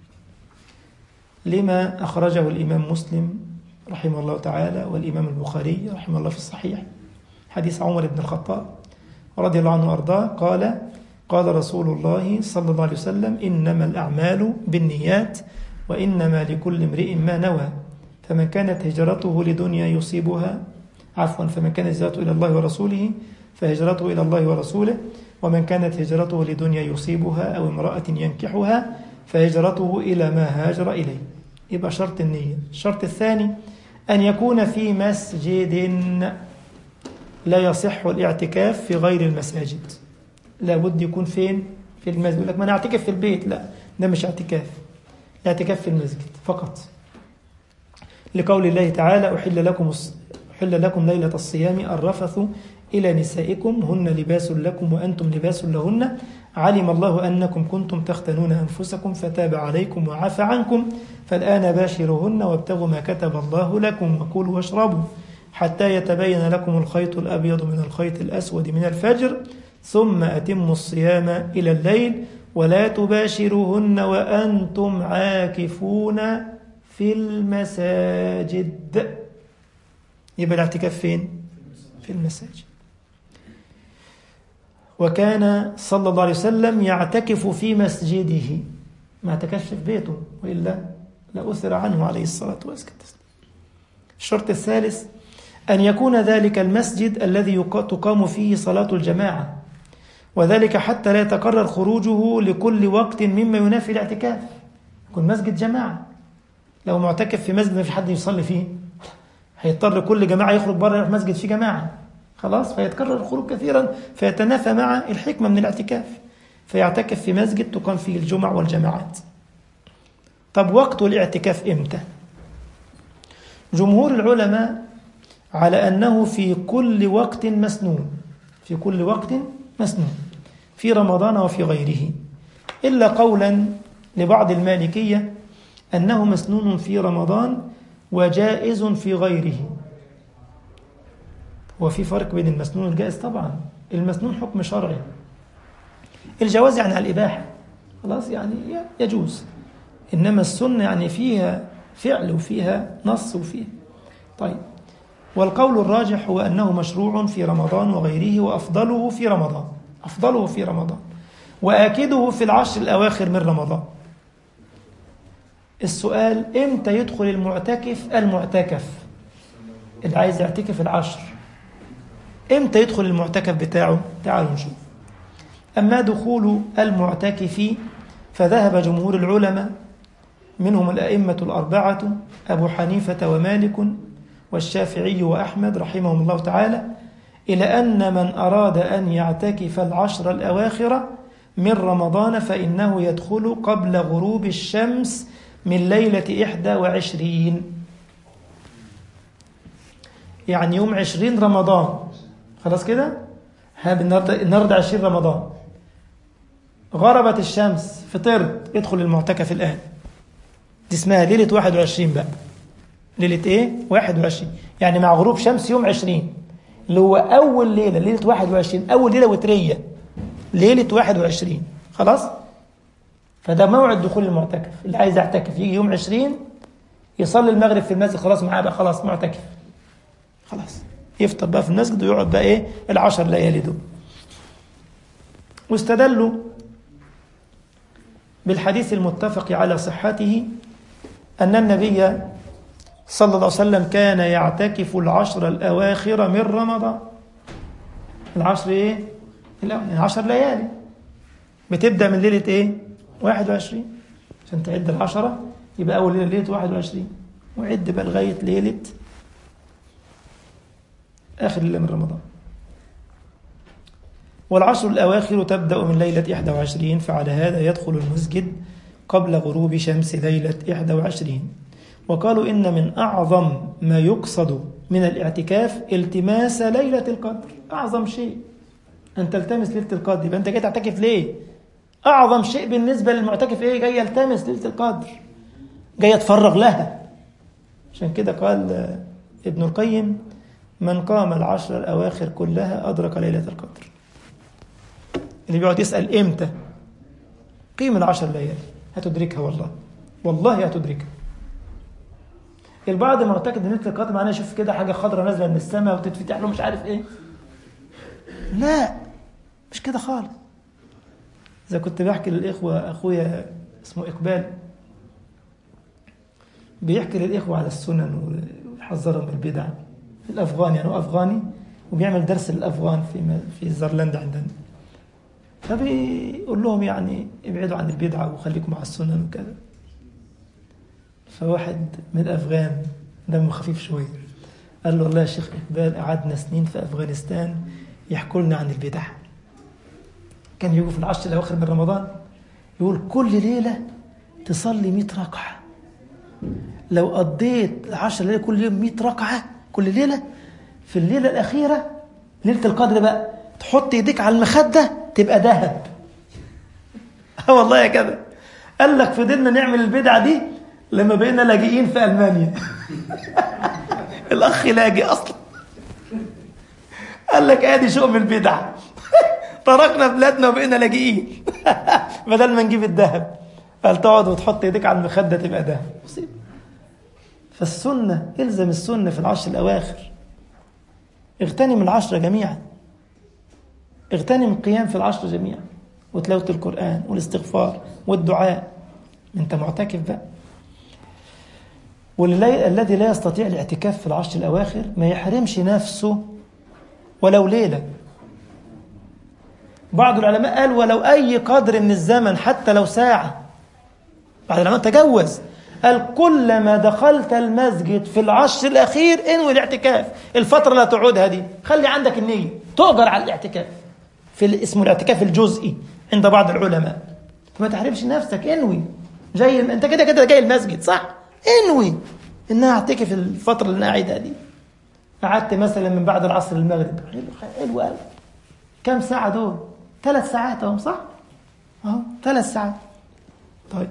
لما أخرجه الإمام مسلم رحمه الله تعالى والإمام البخاري رحمه الله في الصحيح حديث عمر بن الخطاب رضي الله عنه وأرضاه قال قال رسول الله صلى الله عليه وسلم إنما الأعمال بالنيات وإنما لكل امرئ ما نوى فمن كانت هجرته لدنيا يصيبها عفوا فمن كانت هجرته إلى الله ورسوله فهجرته إلى الله ورسوله ومن كانت هجرته لدنيا يصيبها أو امرأة ينكحها فهجرته إلى ما هاجر إليه يبقى شرط النية الشرط الثاني أن يكون في مسجد لا يصح الاعتكاف في غير المساجد لابد يكون فين في المسجد يقول لك ما انا اعتكف في البيت لا ده مش اعتكاف الاعتكاف في المسجد فقط لقول الله تعالى أحل لكم أحل لكم ليلة الصيام الرفث إلى نسائكم هن لباس لكم وأنتم لباس لهن علم الله أنكم كنتم تختنون أنفسكم فتاب عليكم وعفى عنكم فالآن باشرهن وابتغوا ما كتب الله لكم وكلوا واشربوا حتى يتبين لكم الخيط الأبيض من الخيط الأسود من الفجر ثم أتموا الصيام إلى الليل ولا تباشروهن وأنتم عاكفون في المساجد يبقى الاعتكاف فين؟ في المساجد وكان صلى الله عليه وسلم يعتكف في مسجده ما اعتكفش في بيته وإلا لأثر عنه عليه الصلاة والسلام الشرط الثالث أن يكون ذلك المسجد الذي تقام فيه صلاة الجماعة وذلك حتى لا يتكرر خروجه لكل وقت مما ينافي الاعتكاف يكون مسجد جماعة لو معتكف في مسجد ما في حد يصلي فيه هيضطر كل جماعة يخرج بره يروح مسجد فيه جماعة خلاص فيتكرر الخروج كثيرا فيتنافى مع الحكمة من الاعتكاف فيعتكف في مسجد تقام فيه الجمع والجماعات طب وقت الاعتكاف امتى جمهور العلماء على أنه في كل وقت مسنون في كل وقت مسنون في رمضان وفي غيره إلا قولا لبعض المالكية أنه مسنون في رمضان وجائز في غيره وفي فرق بين المسنون والجائز طبعا المسنون حكم شرعي الجواز يعني على الإباحة خلاص يعني يجوز إنما السنة يعني فيها فعل وفيها نص وفيها طيب والقول الراجح هو أنه مشروع في رمضان وغيره وأفضله في رمضان أفضله في رمضان وآكده في العشر الأواخر من رمضان السؤال إمتى يدخل المعتكف المعتكف اللي عايز يعتكف العشر إمتى يدخل المعتكف بتاعه تعالوا نشوف أما دخول المعتكف فذهب جمهور العلماء منهم الأئمة الأربعة أبو حنيفة ومالك والشافعي وأحمد رحمهم الله تعالى إلى أن من أراد أن يعتكف العشر الأواخر من رمضان فإنه يدخل قبل غروب الشمس من ليلة إحدى وعشرين يعني يوم عشرين رمضان خلاص كده النهارده النهارده 20 رمضان غربت الشمس فطرت ادخل المعتكف الآن دي اسمها ليلة 21 بقى ليلة ايه؟ 21 يعني مع غروب شمس يوم 20 اللي هو أول ليلة ليلة 21 أول ليلة وترية ليلة 21 خلاص؟ فده موعد دخول المعتكف اللي عايز يعتكف يجي يوم 20 يصلي المغرب في المسجد خلاص معاه بقى خلاص معتكف خلاص يفطر بقى في المسجد ويقعد بقى ايه العشر ليالي دول واستدلوا بالحديث المتفق على صحته أن النبي صلى الله عليه وسلم كان يعتكف العشر الأواخر من رمضان العشر إيه؟ العشر ليالي بتبدأ من ليلة إيه؟ 21 عشان تعد العشرة يبقى أول ليلة ليلة 21 وعد بقى لغاية ليلة آخر ليلة من رمضان والعشر الأواخر تبدأ من ليلة 21 فعلى هذا يدخل المسجد قبل غروب شمس ليلة 21 وقالوا إن من أعظم ما يقصد من الاعتكاف التماس ليلة القدر أعظم شيء أن تلتمس ليلة القدر يبقى أنت جاي تعتكف ليه؟ أعظم شيء بالنسبة للمعتكف إيه؟ جاي يلتمس ليلة القدر جاي يتفرغ لها عشان كده قال ابن القيم من قام العشر الأواخر كلها أدرك ليلة القدر اللي بيقعد يسأل إمتى قيم العشر ليالي هتدركها والله والله هتدركها البعض معتقد ان ليله القدر معناها يشوف كده حاجه خضراء نازله من السماء وتتفتح له مش عارف ايه لا مش كده خالص اذا كنت بحكي للاخوه اخويا اسمه اقبال بيحكي للاخوه على السنن ويحذرهم من البدع الافغان يعني هو افغاني وبيعمل درس للافغان في في زرلندا عندنا فبيقول لهم يعني ابعدوا عن البدعه وخليكم مع السنن وكذا فواحد من الأفغان دمه خفيف شوية قال له والله يا شيخ إقبال قعدنا سنين في أفغانستان يحكوا لنا عن البدع كان يجوا في العشر الأواخر من رمضان يقول كل ليلة تصلي 100 ركعة لو قضيت العشر ليلة كل يوم 100 ركعة كل ليلة في الليلة الأخيرة ليلة القدر بقى تحط ايديك على المخدة تبقى ذهب اه والله يا كده قال لك فضلنا نعمل البدعة دي لما بقينا لاجئين في ألمانيا الأخ لاجئ أصلا قال لك ادي شؤم البدع تركنا بلادنا وبقينا لاجئين بدل ما نجيب الذهب قال تقعد وتحط ايديك على المخدة تبقى ذهب مصيبة فالسنة الزم السنة في العشر الأواخر اغتنم العشرة جميعا اغتنم القيام في العشر جميعا وتلاوة القرآن والاستغفار والدعاء انت معتكف بقى والذي لا يستطيع الاعتكاف في العشر الأواخر ما يحرمش نفسه ولو ليلة بعض العلماء قال ولو أي قدر من الزمن حتى لو ساعة بعض العلماء تجوز قال كلما دخلت المسجد في العشر الأخير انوي الاعتكاف الفترة اللي هتقعدها دي خلي عندك النية تؤجر على الاعتكاف في اسمه الاعتكاف الجزئي عند بعض العلماء ما تحرمش نفسك انوي جاي انت كده كده جاي المسجد صح انوي انها اعتكف الفترة اللي انا قاعدها دي قعدت مثلا من بعد العصر للمغرب حلو حلو قوي كم ساعة دول؟ ثلاث ساعات اهم صح؟ اهو ثلاث ساعات طيب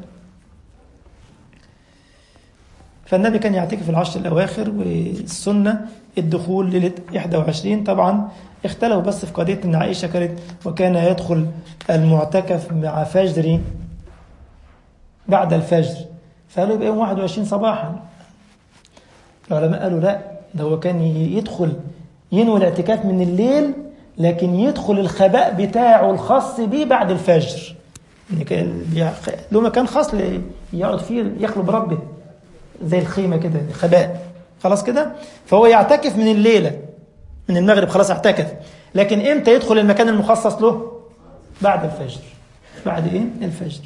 فالنبي كان يعتكف العشر الأواخر والسنة الدخول ليلة 21 طبعا اختلفوا بس في قضية أن عائشة كانت وكان يدخل المعتكف مع فجر بعد الفجر فقالوا يبقى يوم 21 صباحا العلماء قالوا لا ده هو كان يدخل ينوي الاعتكاف من الليل لكن يدخل الخباء بتاعه الخاص بيه بعد الفجر له مكان خاص يقعد فيه يخلو بربه زي الخيمة كده خباء خلاص كده فهو يعتكف من الليلة من المغرب خلاص اعتكف لكن امتى يدخل المكان المخصص له بعد الفجر بعد ايه الفجر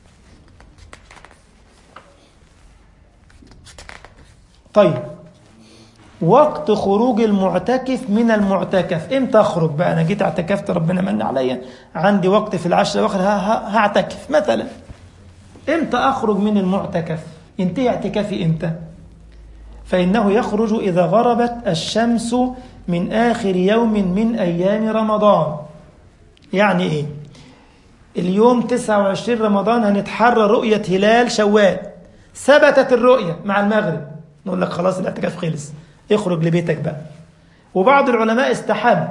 طيب وقت خروج المعتكف من المعتكف امتى اخرج بقى انا جيت اعتكفت ربنا من عليا عندي وقت في العشر الاواخر هعتكف مثلا امتى اخرج من المعتكف ينتهي اعتكافي امتى فانه يخرج اذا غربت الشمس من اخر يوم من ايام رمضان يعني ايه اليوم 29 رمضان هنتحرى رؤية هلال شوال ثبتت الرؤية مع المغرب نقول لك خلاص الاعتكاف خلص اخرج لبيتك بقى وبعض العلماء استحب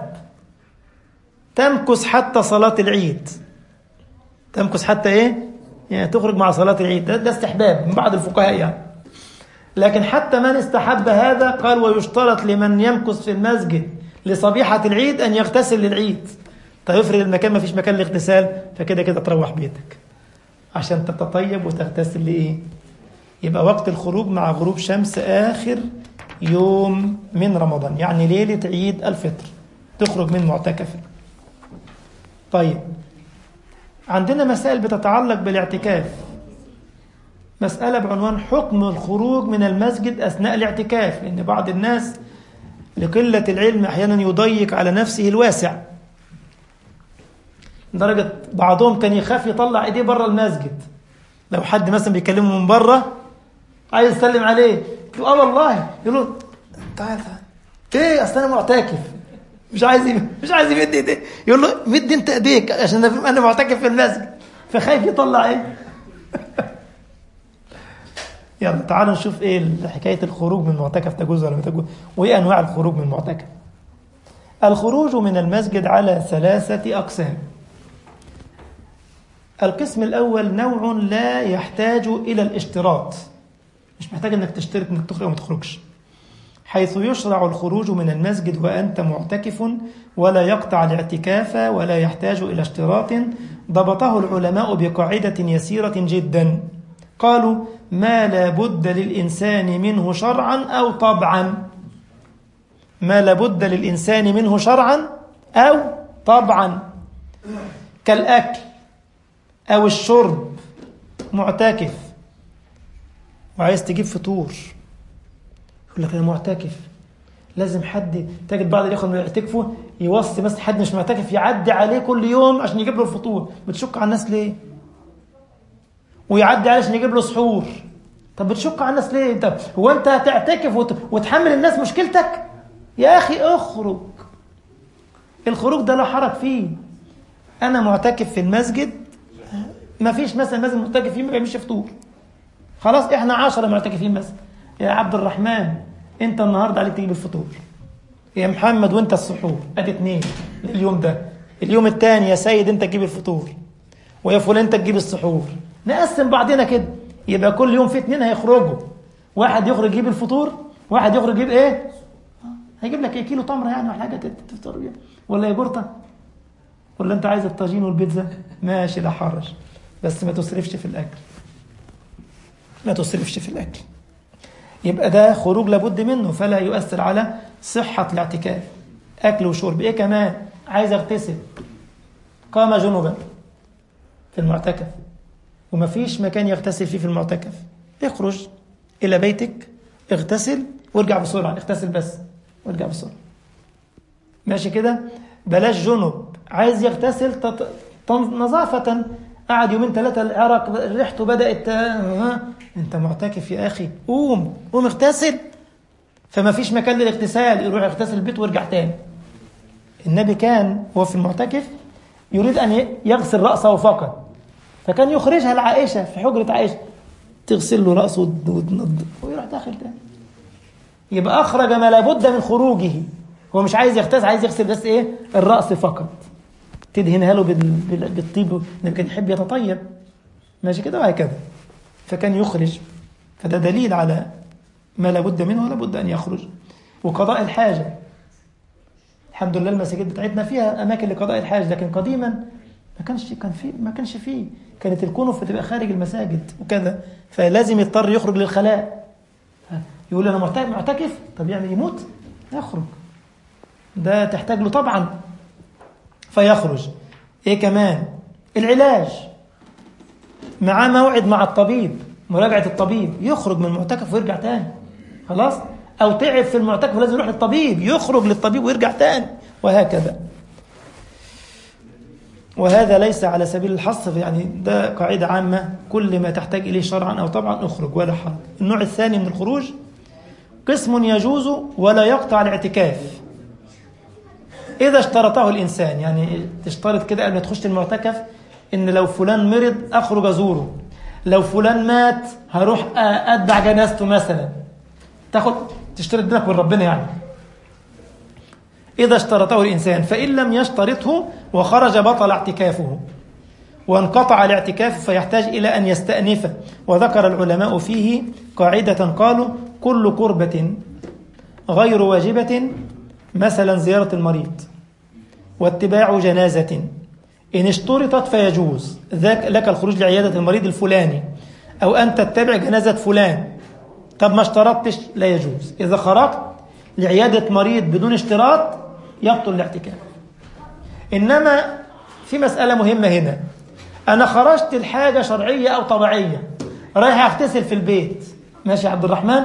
تمكث حتى صلاة العيد تمكث حتى ايه يعني تخرج مع صلاة العيد ده, ده استحباب من بعض الفقهاء يعني لكن حتى من استحب هذا قال ويشترط لمن يمكث في المسجد لصبيحة العيد أن يغتسل للعيد طيب افرض المكان ما فيش مكان للاغتسال فكده كده تروح بيتك عشان تتطيب وتغتسل لإيه يبقى وقت الخروج مع غروب شمس آخر يوم من رمضان يعني ليلة عيد الفطر تخرج من معتكف طيب عندنا مسائل بتتعلق بالاعتكاف مسألة بعنوان حكم الخروج من المسجد أثناء الاعتكاف لأن بعض الناس لقلة العلم أحيانا يضيق على نفسه الواسع لدرجة بعضهم كان يخاف يطلع ايديه بره المسجد لو حد مثلا بيكلمه من بره عايز يسلم عليه يقول اه والله يقول له تعال تعال ايه اصل انا معتكف مش عايز مش عايز يمد ايديه يقول له مد انت ايديك عشان انا معتكف في المسجد فخايف يطلع ايه يلا تعالوا نشوف ايه حكايه الخروج من المعتكف تجوز ولا ما تجوز وايه انواع الخروج من المعتكف الخروج من المسجد على ثلاثه اقسام القسم الأول نوع لا يحتاج إلى الاشتراط مش محتاج أنك تشترط أنك تخرج أو ما تخرجش حيث يشرع الخروج من المسجد وأنت معتكف ولا يقطع الاعتكاف ولا يحتاج إلى اشتراط ضبطه العلماء بقاعدة يسيرة جدا قالوا ما لا بد للإنسان منه شرعا أو طبعا ما لا بد للإنسان منه شرعا أو طبعا كالأكل أو الشرب معتكف وعايز تجيب فطور يقول لك أنا معتكف لازم حد تجد بعض الإخوة اللي يعتكفوا يوصي مثلا حد مش معتكف يعدي عليه كل يوم عشان يجيب له الفطور بتشك على الناس ليه؟ ويعدي عليه عشان يجيب له سحور طب بتشك على الناس ليه؟ انت هو انت هتعتكف وت... وتحمل الناس مشكلتك؟ يا أخي اخرج الخروج ده لا حرج فيه أنا معتكف في المسجد ما فيش مثلا مسجد معتكف فيه ما بيعملش فطور خلاص احنا عشرة معتكفين مثلا يا عبد الرحمن انت النهارده عليك تجيب الفطور يا محمد وانت السحور ادي اتنين اليوم ده اليوم الثاني يا سيد انت تجيب الفطور ويا فلان انت تجيب السحور نقسم بعضنا كده يبقى كل يوم في اتنين هيخرجوا واحد يخرج يجيب الفطور واحد يخرج يجيب ايه هيجيب لك ايه كيلو تمره يعني ولا حاجه تفطر بيها ولا يجورته ولا انت عايز الطاجين والبيتزا ماشي لا حرج بس ما تصرفش في الاكل ما تصرفش في الاكل يبقى ده خروج لابد منه فلا يؤثر على صحة الاعتكاف أكل وشرب إيه كمان عايز أغتسل قام جنبا في المعتكف ومفيش مكان يغتسل فيه في المعتكف اخرج إلى بيتك اغتسل وارجع بسرعة اغتسل بس وارجع بسرعة ماشي كده بلاش جنب عايز يغتسل تط... نظافة قعد يومين ثلاثة العرق ريحته بدأت ها انت معتكف يا اخي قوم قوم اغتسل فما فيش مكان للاغتسال يروح يغتسل البيت ويرجع تاني النبي كان وهو في المعتكف يريد ان يغسل راسه فقط فكان يخرجها لعائشه في حجره عائشه تغسل له راسه وتنضف ويروح داخل تاني يبقى اخرج ما لابد من خروجه هو مش عايز يغتسل عايز يغسل بس ايه الراس فقط تدهنها له بالطيب النبي كان يحب يتطيب ماشي كده وهكذا فكان يخرج فده دليل على ما لابد منه ولا بد أن يخرج وقضاء الحاجة الحمد لله المساجد بتاعتنا فيها أماكن لقضاء الحاجة لكن قديما ما كانش كان في ما كانش فيه كانت الكنف بتبقى خارج المساجد وكذا فلازم يضطر يخرج للخلاء يقول أنا معتكف طب يعمل يموت يخرج ده تحتاج له طبعا فيخرج ايه كمان العلاج معاه موعد مع الطبيب مراجعة الطبيب يخرج من المعتكف ويرجع تاني خلاص أو تعب في المعتكف لازم يروح للطبيب يخرج للطبيب ويرجع تاني وهكذا وهذا ليس على سبيل الحصر يعني ده قاعدة عامة كل ما تحتاج إليه شرعا أو طبعا اخرج ولا حرج النوع الثاني من الخروج قسم يجوز ولا يقطع الاعتكاف إذا اشترطه الإنسان يعني تشترط كده قبل ما تخش المعتكف إن لو فلان مرض أخرج أزوره لو فلان مات هروح أتبع جنازته مثلا تاخد تشترط بينك وبين ربنا يعني إذا اشترطه الإنسان فإن لم يشترطه وخرج بطل اعتكافه وانقطع الاعتكاف فيحتاج إلى أن يستأنف وذكر العلماء فيه قاعدة قالوا كل قربة غير واجبة مثلا زيارة المريض واتباع جنازة إن اشترطت فيجوز ذاك لك الخروج لعيادة المريض الفلاني أو أن تتبع جنازة فلان طب ما اشترطتش لا يجوز إذا خرجت لعيادة مريض بدون اشتراط يبطل الاعتكاف إنما في مسألة مهمة هنا أنا خرجت الحاجة شرعية أو طبيعية رايح أغتسل في البيت ماشي يا عبد الرحمن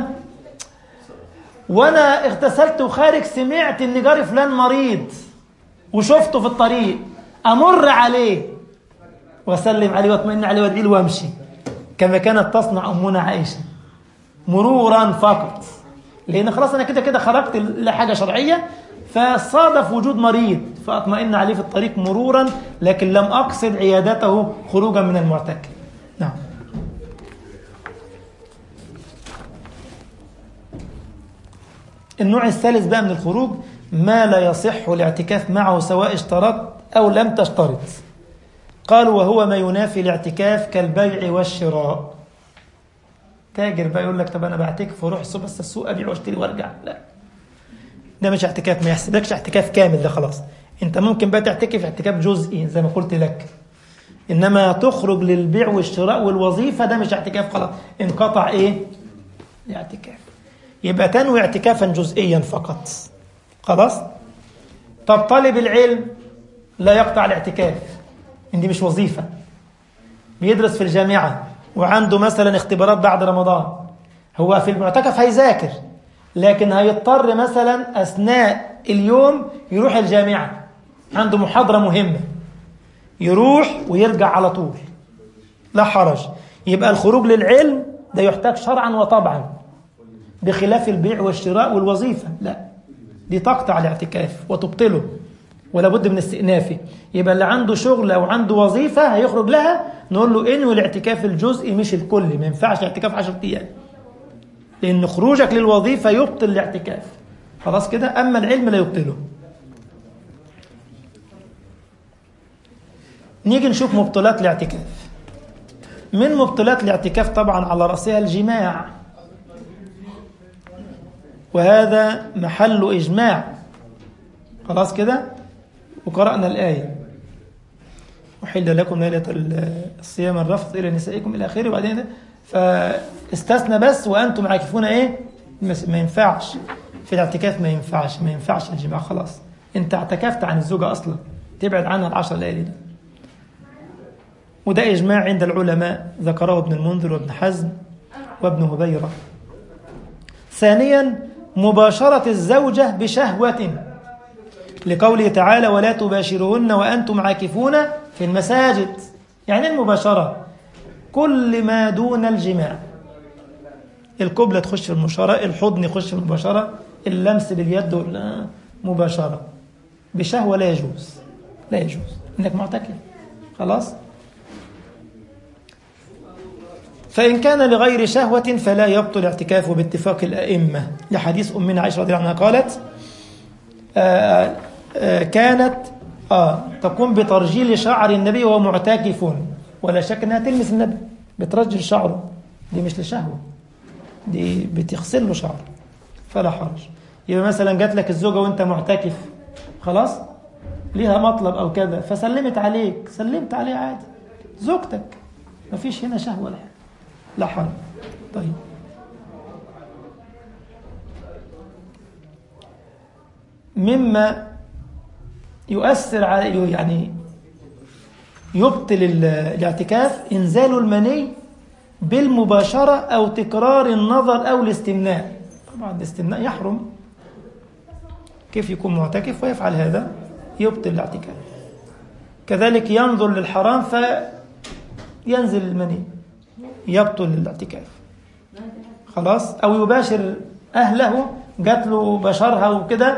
وأنا اغتسلت وخارج سمعت إن جاري فلان مريض وشفته في الطريق أمر عليه وأسلم عليه وأطمئن عليه وأدعي له وأمشي كما كانت تصنع أمنا عائشة مرورا فقط لأن خلاص أنا كده كده خرجت لحاجة شرعية فصادف وجود مريض فأطمئن عليه في الطريق مرورا لكن لم أقصد عيادته خروجا من المعتكف نعم النوع الثالث بقى من الخروج ما لا يصح الاعتكاف معه سواء اشترط أو لم تشترط قالوا وهو ما ينافي الاعتكاف كالبيع والشراء تاجر بقى يقول لك طب انا بعتكف واروح السوق بس السوق ابيع واشتري وارجع لا ده مش اعتكاف ما يحسبكش اعتكاف كامل ده خلاص انت ممكن بقى تعتكف اعتكاف جزئي زي ما قلت لك انما تخرج للبيع والشراء والوظيفه ده مش اعتكاف خلاص انقطع ايه الاعتكاف يبقى تنوي اعتكافا جزئيا فقط خلاص طب طالب العلم لا يقطع الاعتكاف ان دي مش وظيفه بيدرس في الجامعه وعنده مثلا اختبارات بعد رمضان هو في المعتكف هيذاكر لكن هيضطر مثلا اثناء اليوم يروح الجامعه عنده محاضره مهمه يروح ويرجع على طول لا حرج يبقى الخروج للعلم ده يحتاج شرعا وطبعا بخلاف البيع والشراء والوظيفه لا دي تقطع الاعتكاف وتبطله ولا بد من استئنافه يبقى اللي عنده شغل او عنده وظيفه هيخرج لها نقول له انوي الاعتكاف الجزئي مش الكلي ما ينفعش اعتكاف 10 ايام لان خروجك للوظيفه يبطل الاعتكاف خلاص كده اما العلم لا يبطله نيجي نشوف مبطلات الاعتكاف من مبطلات الاعتكاف طبعا على رأسها الجماع وهذا محل إجماع خلاص كده وقرأنا الآية أحل لكم ليلة الصيام الرفض إلى نسائكم إلى آخره وبعدين فاستثنى بس وأنتم عاكفون إيه ما ينفعش في الاعتكاف ما ينفعش ما ينفعش الجماع خلاص أنت اعتكفت عن الزوجة أصلا تبعد عنها العشر ليالي ده وده إجماع عند العلماء ذكره ابن المنذر وابن حزم وابن هبيرة ثانيا مباشرة الزوجة بشهوة لقوله تعالى ولا تباشرهن وأنتم عاكفون في المساجد يعني المباشرة كل ما دون الجماع القبلة تخش في المباشرة الحضن يخش في المباشرة اللمس باليد مباشرة بشهوة لا يجوز لا يجوز انك معتكف خلاص فإن كان لغير شهوة فلا يبطل اعتكافه باتفاق الأئمة لحديث أمنا عائشة رضي الله عنها قالت آآ آآ كانت آه تقوم بترجيل شعر النبي وهو معتكف ولا شك انها تلمس النبي بترجل شعره دي مش لشهوه دي بتغسل له شعره فلا حرج يبقى مثلا جات لك الزوجه وانت معتكف خلاص ليها مطلب او كذا فسلمت عليك سلمت عليه عادي زوجتك مفيش هنا شهوه ولا حاجه لا حرج طيب مما يؤثر على يعني يبطل الاعتكاف إنزال المني بالمباشرة أو تكرار النظر أو الاستمناء طبعا الاستمناء يحرم كيف يكون معتكف ويفعل هذا يبطل الاعتكاف كذلك ينظر للحرام فينزل المني يبطل الاعتكاف خلاص أو يباشر أهله جات له بشرها وكده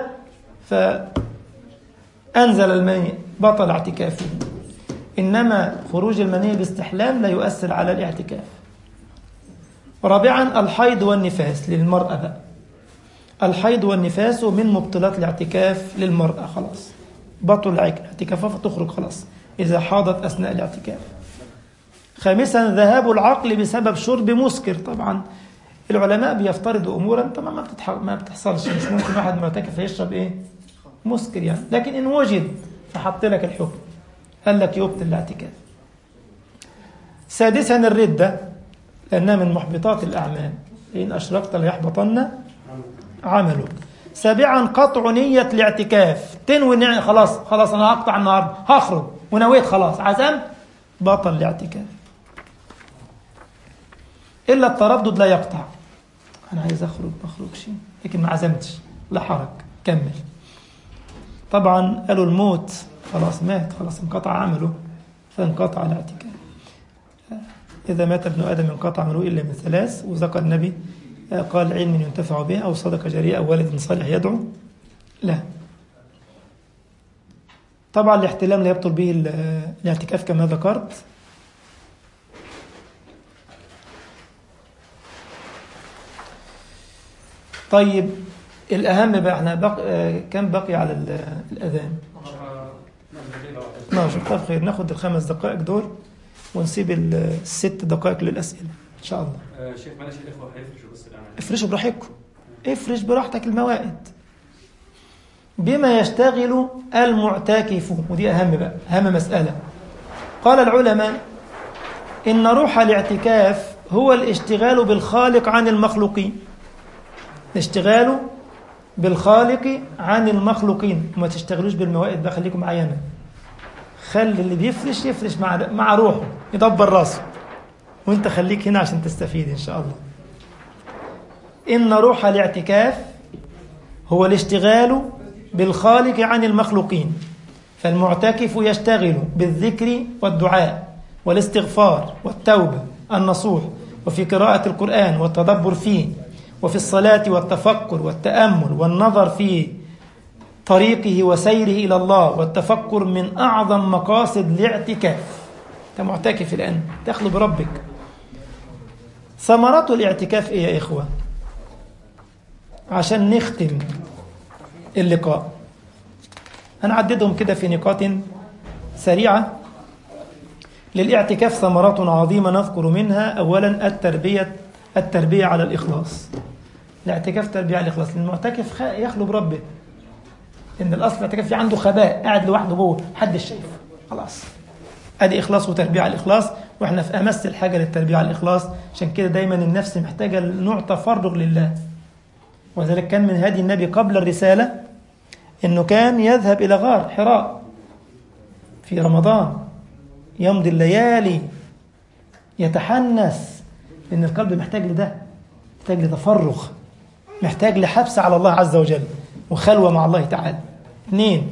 فأنزل المني بطل اعتكافه إنما خروج المني باستحلام لا يؤثر على الاعتكاف رابعا الحيض والنفاس للمرأة بقى الحيض والنفاس من مبطلات الاعتكاف للمرأة خلاص بطل الاعتكاف فتخرج خلاص إذا حاضت أثناء الاعتكاف خامسا ذهاب العقل بسبب شرب مسكر طبعا العلماء بيفترضوا امورا طبعا ما بتتح... ما بتحصلش مش ممكن واحد معتكف يشرب ايه مسكر يعني لكن ان وجد فحط لك الحكم قال لك يبطل الاعتكاف سادسا الردة لأنها من محبطات الأعمال إن أشركت ليحبطن عملك سابعا قطع نية الاعتكاف تنوي نية خلاص خلاص أنا هقطع النهاردة هخرج ونويت خلاص عزمت بطل الاعتكاف إلا التردد لا يقطع أنا عايز أخرج ما أخرجش لكن ما عزمتش لا حرج كمل طبعا قالوا الموت خلاص مات خلاص انقطع عمله فانقطع الاعتكاف إذا مات ابن آدم انقطع عمله إلا من ثلاث وذكر النبي قال علم ينتفع به أو صدقة جارية أو والد صالح يدعو لا طبعا الاحتلام لا يبطل به الاعتكاف كما ذكرت طيب الأهم بقى احنا بقى كم بقي على الأذان 12 طب خير ناخد الخمس دقائق دول ونسيب الست دقائق للأسئلة إن شاء الله آه شيخ معلش الإخوة هيفرشوا بس الأعمال افرشوا براحتكم افرش براحتك الموائد بما يشتغل المعتكف ودي أهم بقى أهم مسألة قال العلماء إن روح الاعتكاف هو الاشتغال بالخالق عن المخلوقين الاشتغال بالخالق عن المخلوقين وما تشتغلوش بالموائد بقى خليكم معايا انا خلي اللي بيفرش يفرش مع مع روحه يدبر راسه وانت خليك هنا عشان تستفيد ان شاء الله ان روح الاعتكاف هو الاشتغال بالخالق عن المخلوقين فالمعتكف يشتغل بالذكر والدعاء والاستغفار والتوبه النصوح وفي قراءه القران والتدبر فيه وفي الصلاة والتفكر والتأمل والنظر في طريقه وسيره إلى الله والتفكر من أعظم مقاصد الاعتكاف أنت معتكف الآن تخلو بربك ثمرات الاعتكاف إيه يا إخوة عشان نختم اللقاء هنعددهم كده في نقاط سريعة للاعتكاف ثمرات عظيمة نذكر منها أولا التربية التربية على الإخلاص الاعتكاف تربية على الإخلاص المعتكف خ- يخلو بربه إن الأصل الاعتكاف في عنده خباء قاعد لوحده جوه محدش شايفه خلاص ادي اخلاص وتربيه على الاخلاص واحنا في امس الحاجه للتربيه على الاخلاص عشان كده دايما النفس محتاجه نوع تفرغ لله وذلك كان من هدي النبي قبل الرساله انه كان يذهب الى غار حراء في رمضان يمضي الليالي يتحنس لان القلب محتاج لده محتاج لتفرغ محتاج لحبس على الله عز وجل وخلوه مع الله تعالى اثنين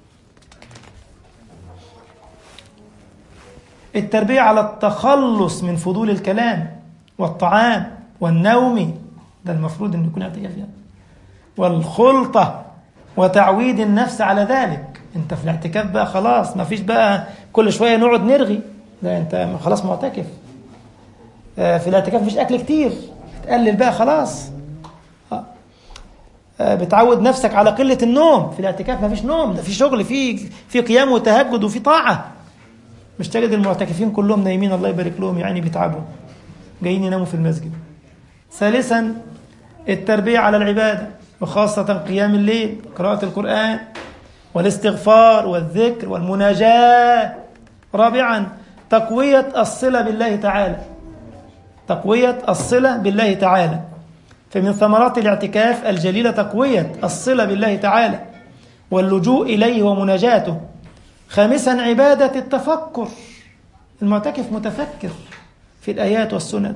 التربية على التخلص من فضول الكلام والطعام والنوم ده المفروض أن يكون اعتكاف يعني والخلطة وتعويد النفس على ذلك انت في الاعتكاف بقى خلاص ما فيش بقى كل شوية نقعد نرغي لا انت خلاص معتكف آه، في الاعتكاف مفيش أكل كتير تقلل بقى خلاص آه. آه، بتعود نفسك على قلة النوم في الاعتكاف مفيش نوم ده في شغل في في قيام وتهجد وفي طاعة مش تجد المعتكفين كلهم نايمين الله يبارك لهم يعني بيتعبوا جايين يناموا في المسجد ثالثا التربية على العبادة وخاصة قيام الليل قراءة القرآن والاستغفار والذكر والمناجاة رابعا تقوية الصلة بالله تعالى تقوية الصلة بالله تعالى فمن ثمرات الاعتكاف الجليلة تقوية الصلة بالله تعالى واللجوء إليه ومناجاته خامسا عبادة التفكر المعتكف متفكر في الآيات والسنن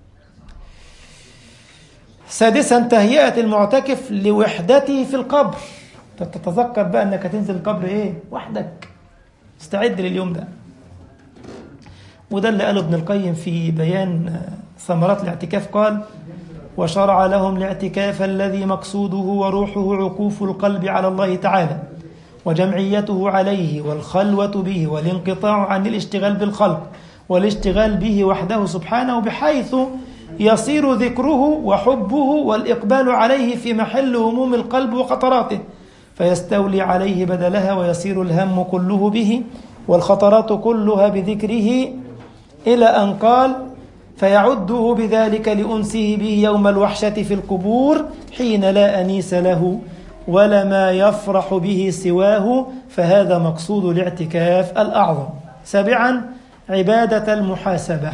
سادسا تهيئة المعتكف لوحدته في القبر تتذكر بقى أنك هتنزل القبر إيه وحدك استعد لليوم ده وده اللي قاله ابن القيم في بيان ثمرات الاعتكاف قال وشرع لهم الاعتكاف الذي مقصوده وروحه عكوف القلب على الله تعالى وجمعيته عليه والخلوة به والانقطاع عن الاشتغال بالخلق والاشتغال به وحده سبحانه بحيث يصير ذكره وحبه والإقبال عليه في محل هموم القلب وخطراته فيستولي عليه بدلها ويصير الهم كله به والخطرات كلها بذكره إلى أن قال فيعده بذلك لأنسه به يوم الوحشة في القبور حين لا أنيس له ولا ما يفرح به سواه فهذا مقصود الاعتكاف الأعظم سابعا عبادة المحاسبة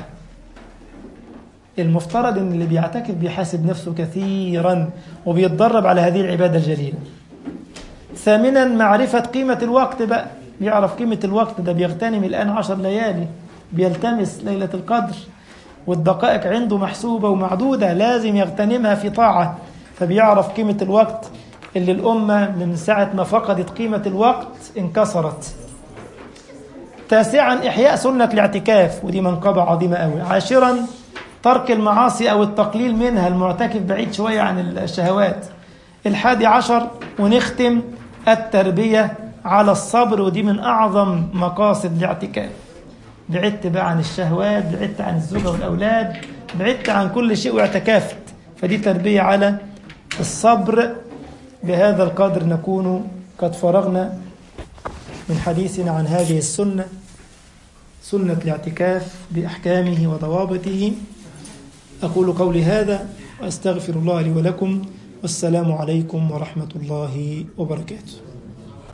المفترض ان اللي بيعتكف بيحاسب نفسه كثيرا وبيتدرب على هذه العبادة الجليلة ثامنا معرفة قيمة الوقت بقى بيعرف قيمة الوقت ده بيغتنم الآن عشر ليالي بيلتمس ليلة القدر والدقائق عنده محسوبة ومعدودة لازم يغتنمها في طاعة فبيعرف قيمة الوقت اللي الأمة من ساعة ما فقدت قيمة الوقت انكسرت تاسعا إحياء سنة الاعتكاف ودي منقبة عظيمة قوي عاشرا ترك المعاصي أو التقليل منها المعتكف بعيد شوية عن الشهوات الحادي عشر ونختم التربية على الصبر ودي من أعظم مقاصد الاعتكاف بعدت بقى عن الشهوات بعدت عن الزوجة والأولاد بعدت عن كل شيء واعتكفت فدي تربية على الصبر بهذا القدر نكون قد فرغنا من حديثنا عن هذه السنة سنة الاعتكاف بأحكامه وضوابطه أقول قولي هذا وأستغفر الله لي ولكم والسلام عليكم ورحمة الله وبركاته